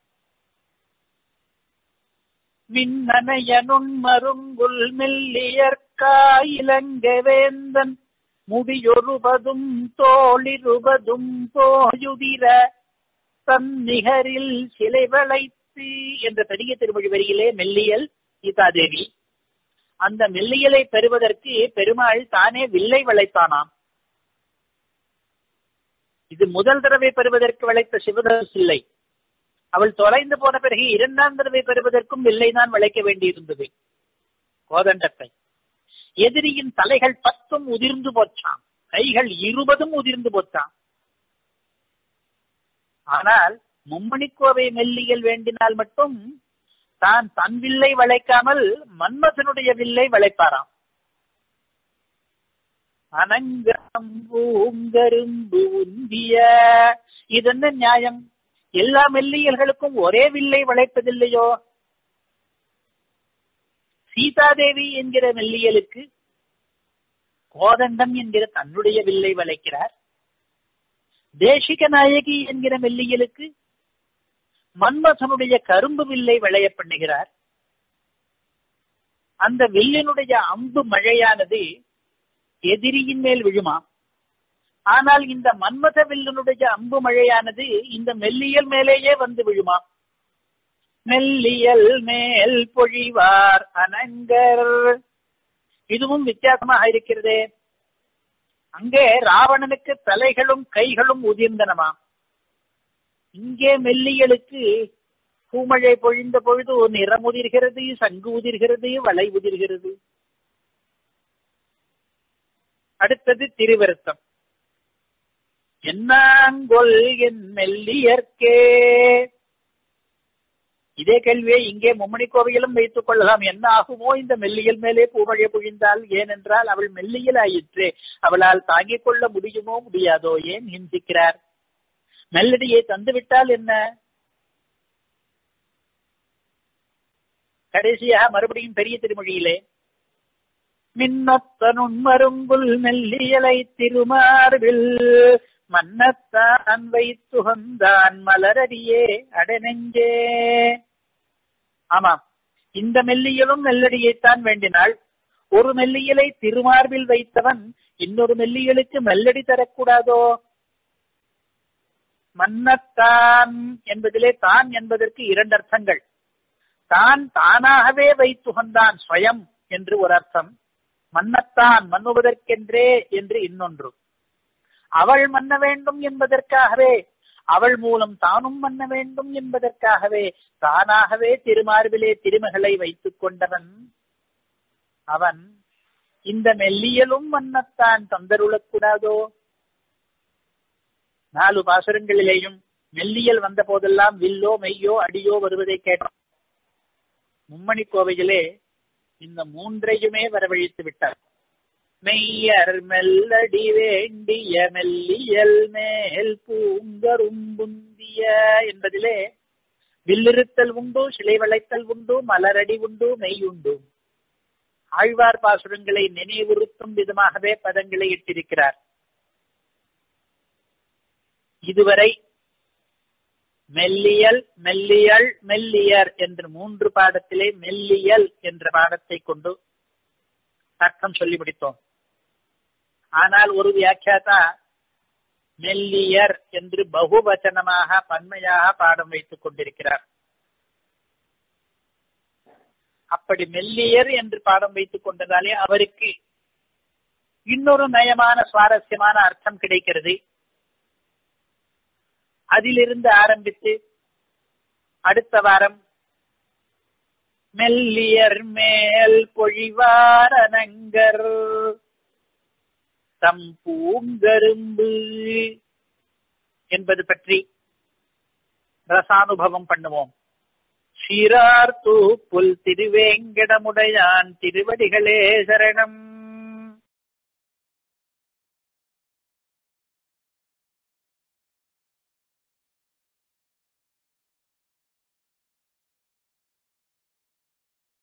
மின்னனைய நுண்மருங்குல் மெல்லியற்காயிலங்க வேந்தன் முடியொருபதும் தோளிருபதும் போயுதிர தன் நிகரில் சிலை வளைத்து என்ற பெரிய திருமொழி வரியிலே மெல்லியல் சீதாதேவி அந்த மெல்லியலை பெறுவதற்கு பெருமாள் தானே வில்லை வளைத்தானாம் இது முதல் தடவை பெறுவதற்கு வளைத்த சிவதனுஸ் இல்லை அவள் தொலைந்து போன பிறகு இரண்டாம் தடவை பெறுவதற்கும் வில்லை தான் வளைக்க வேண்டியிருந்தது கோதண்டத்தை எதிரியின் தலைகள் பத்தும் உதிர்ந்து போச்சாம் கைகள் இருபதும் உதிர்ந்து போச்சாம் ஆனால் மும்மணிக்கோவை மெல்லியல் வேண்டினால் மட்டும் தான் தன் வில்லை வளைக்காமல் மன்மதனுடைய வில்லை வளைப்பாராம் அனங்கரும்பு உந்திய இதென்ன நியாயம் எல்லா மெல்லியல்களுக்கும் ஒரே வில்லை வளைப்பதில்லையோ சீதாதேவி என்கிற மெல்லியலுக்கு கோதண்டம் என்கிற தன்னுடைய வில்லை வளைக்கிறார் தேசிக நாயகி என்கிற மெல்லியலுக்கு மன்மதனுடைய கரும்பு வில்லை விளைய பண்ணுகிறார் அந்த வில்லினுடைய அம்பு மழையானது எதிரியின் மேல் விழுமா ஆனால் இந்த மன்மத வில்லினுடைய அம்பு மழையானது இந்த மெல்லியல் மேலேயே வந்து விழுமா மெல்லியல் மேல் பொழிவார் அனங்கர் இதுவும் வித்தியாசமாக இருக்கிறதே அங்கே ராவணனுக்கு தலைகளும் கைகளும் உதிர்ந்தனமா இங்கே மெல்லியலுக்கு பூமழை பொழிந்த பொழுது நிறம் உதிர்கிறது சங்கு உதிர்கிறது வளை உதிர்கிறது அடுத்தது திருவருத்தம் என்னாங்கொல் என் மெல்லியற்கே இதே கேள்வியை இங்கே மும்மணி கோவையிலும் வைத்துக் கொள்ளலாம் என்ன ஆகுமோ இந்த மெல்லியல் மேலே பூமழை பொழிந்தால் ஏனென்றால் அவள் மெல்லியல் ஆயிற்று அவளால் தாங்கிக் கொள்ள முடியுமோ முடியாதோ ஏன் ஹிம்சிக்கிறார் மெல்லடியை தந்துவிட்டால் என்ன கடைசியாக மறுபடியும் பெரிய திருமொழியிலே மின்னத்தனுன் மருங்குல் மெல்லியலை திருமார்பில் மன்னத்தான் வைத்துகந்தான் மலரடியே அடநெஞ்சே ஆமாம் இந்த மெல்லியலும் மெல்லடியைத்தான் வேண்டினாள் ஒரு மெல்லியலை திருமார்பில் வைத்தவன் இன்னொரு மெல்லியலுக்கு மெல்லடி தரக்கூடாதோ மன்னத்தான் என்பதிலே தான் என்பதற்கு இரண்டு அர்த்தங்கள் தான் தானாகவே வைத்துகந்தான் ஸ்வயம் என்று ஒரு அர்த்தம் மன்னத்தான் மன்னுவதற்கென்றே என்று இன்னொன்று அவள் மன்ன வேண்டும் என்பதற்காகவே அவள் மூலம் தானும் மன்ன வேண்டும் என்பதற்காகவே தானாகவே திருமார்பிலே திருமகளை வைத்துக் கொண்டவன் அவன் இந்த மெல்லியலும் மன்னத்தான் தந்தருளக்கூடாதோ நாலு பாசுரங்களிலேயும் மெல்லியல் வந்த போதெல்லாம் வில்லோ மெய்யோ அடியோ வருவதை கேட்டோம் மும்மணி கோவையிலே இந்த மூன்றையுமே வரவழைத்து விட்டார் மெய்யர் மெல்லடி வேண்டிய மெல்லியல் மேல் பூங்கரும்புந்திய என்பதிலே வில்லிருத்தல் உண்டு சிலை வளைத்தல் உண்டு மலரடி உண்டு மெய் உண்டு ஆழ்வார் பாசுரங்களை நினைவுறுத்தும் விதமாகவே பதங்களை இட்டிருக்கிறார் இதுவரை மெல்லியல் மெல்லியல் மெல்லியர் என்று மூன்று பாடத்திலே மெல்லியல் என்ற பாடத்தை கொண்டு அர்த்தம் சொல்லி முடித்தோம் ஆனால் ஒரு வியாக்கியாதா மெல்லியர் என்று பகுவச்சனமாக பன்மையாக பாடம் வைத்துக் கொண்டிருக்கிறார் அப்படி மெல்லியர் என்று பாடம் வைத்துக் கொண்டதாலே அவருக்கு இன்னொரு நயமான சுவாரஸ்யமான அர்த்தம் கிடைக்கிறது அதிலிருந்து ஆரம்பித்து அடுத்த வாரம் மெல்லியர் மேல் பொழிவாரனங்கர் தம் பூங்கரும்பு என்பது பற்றி ரசானுபவம் பண்ணுவோம் சீரார் தூப்புல் திருவேங்கடமுடையான் திருவடிகளே சரணம்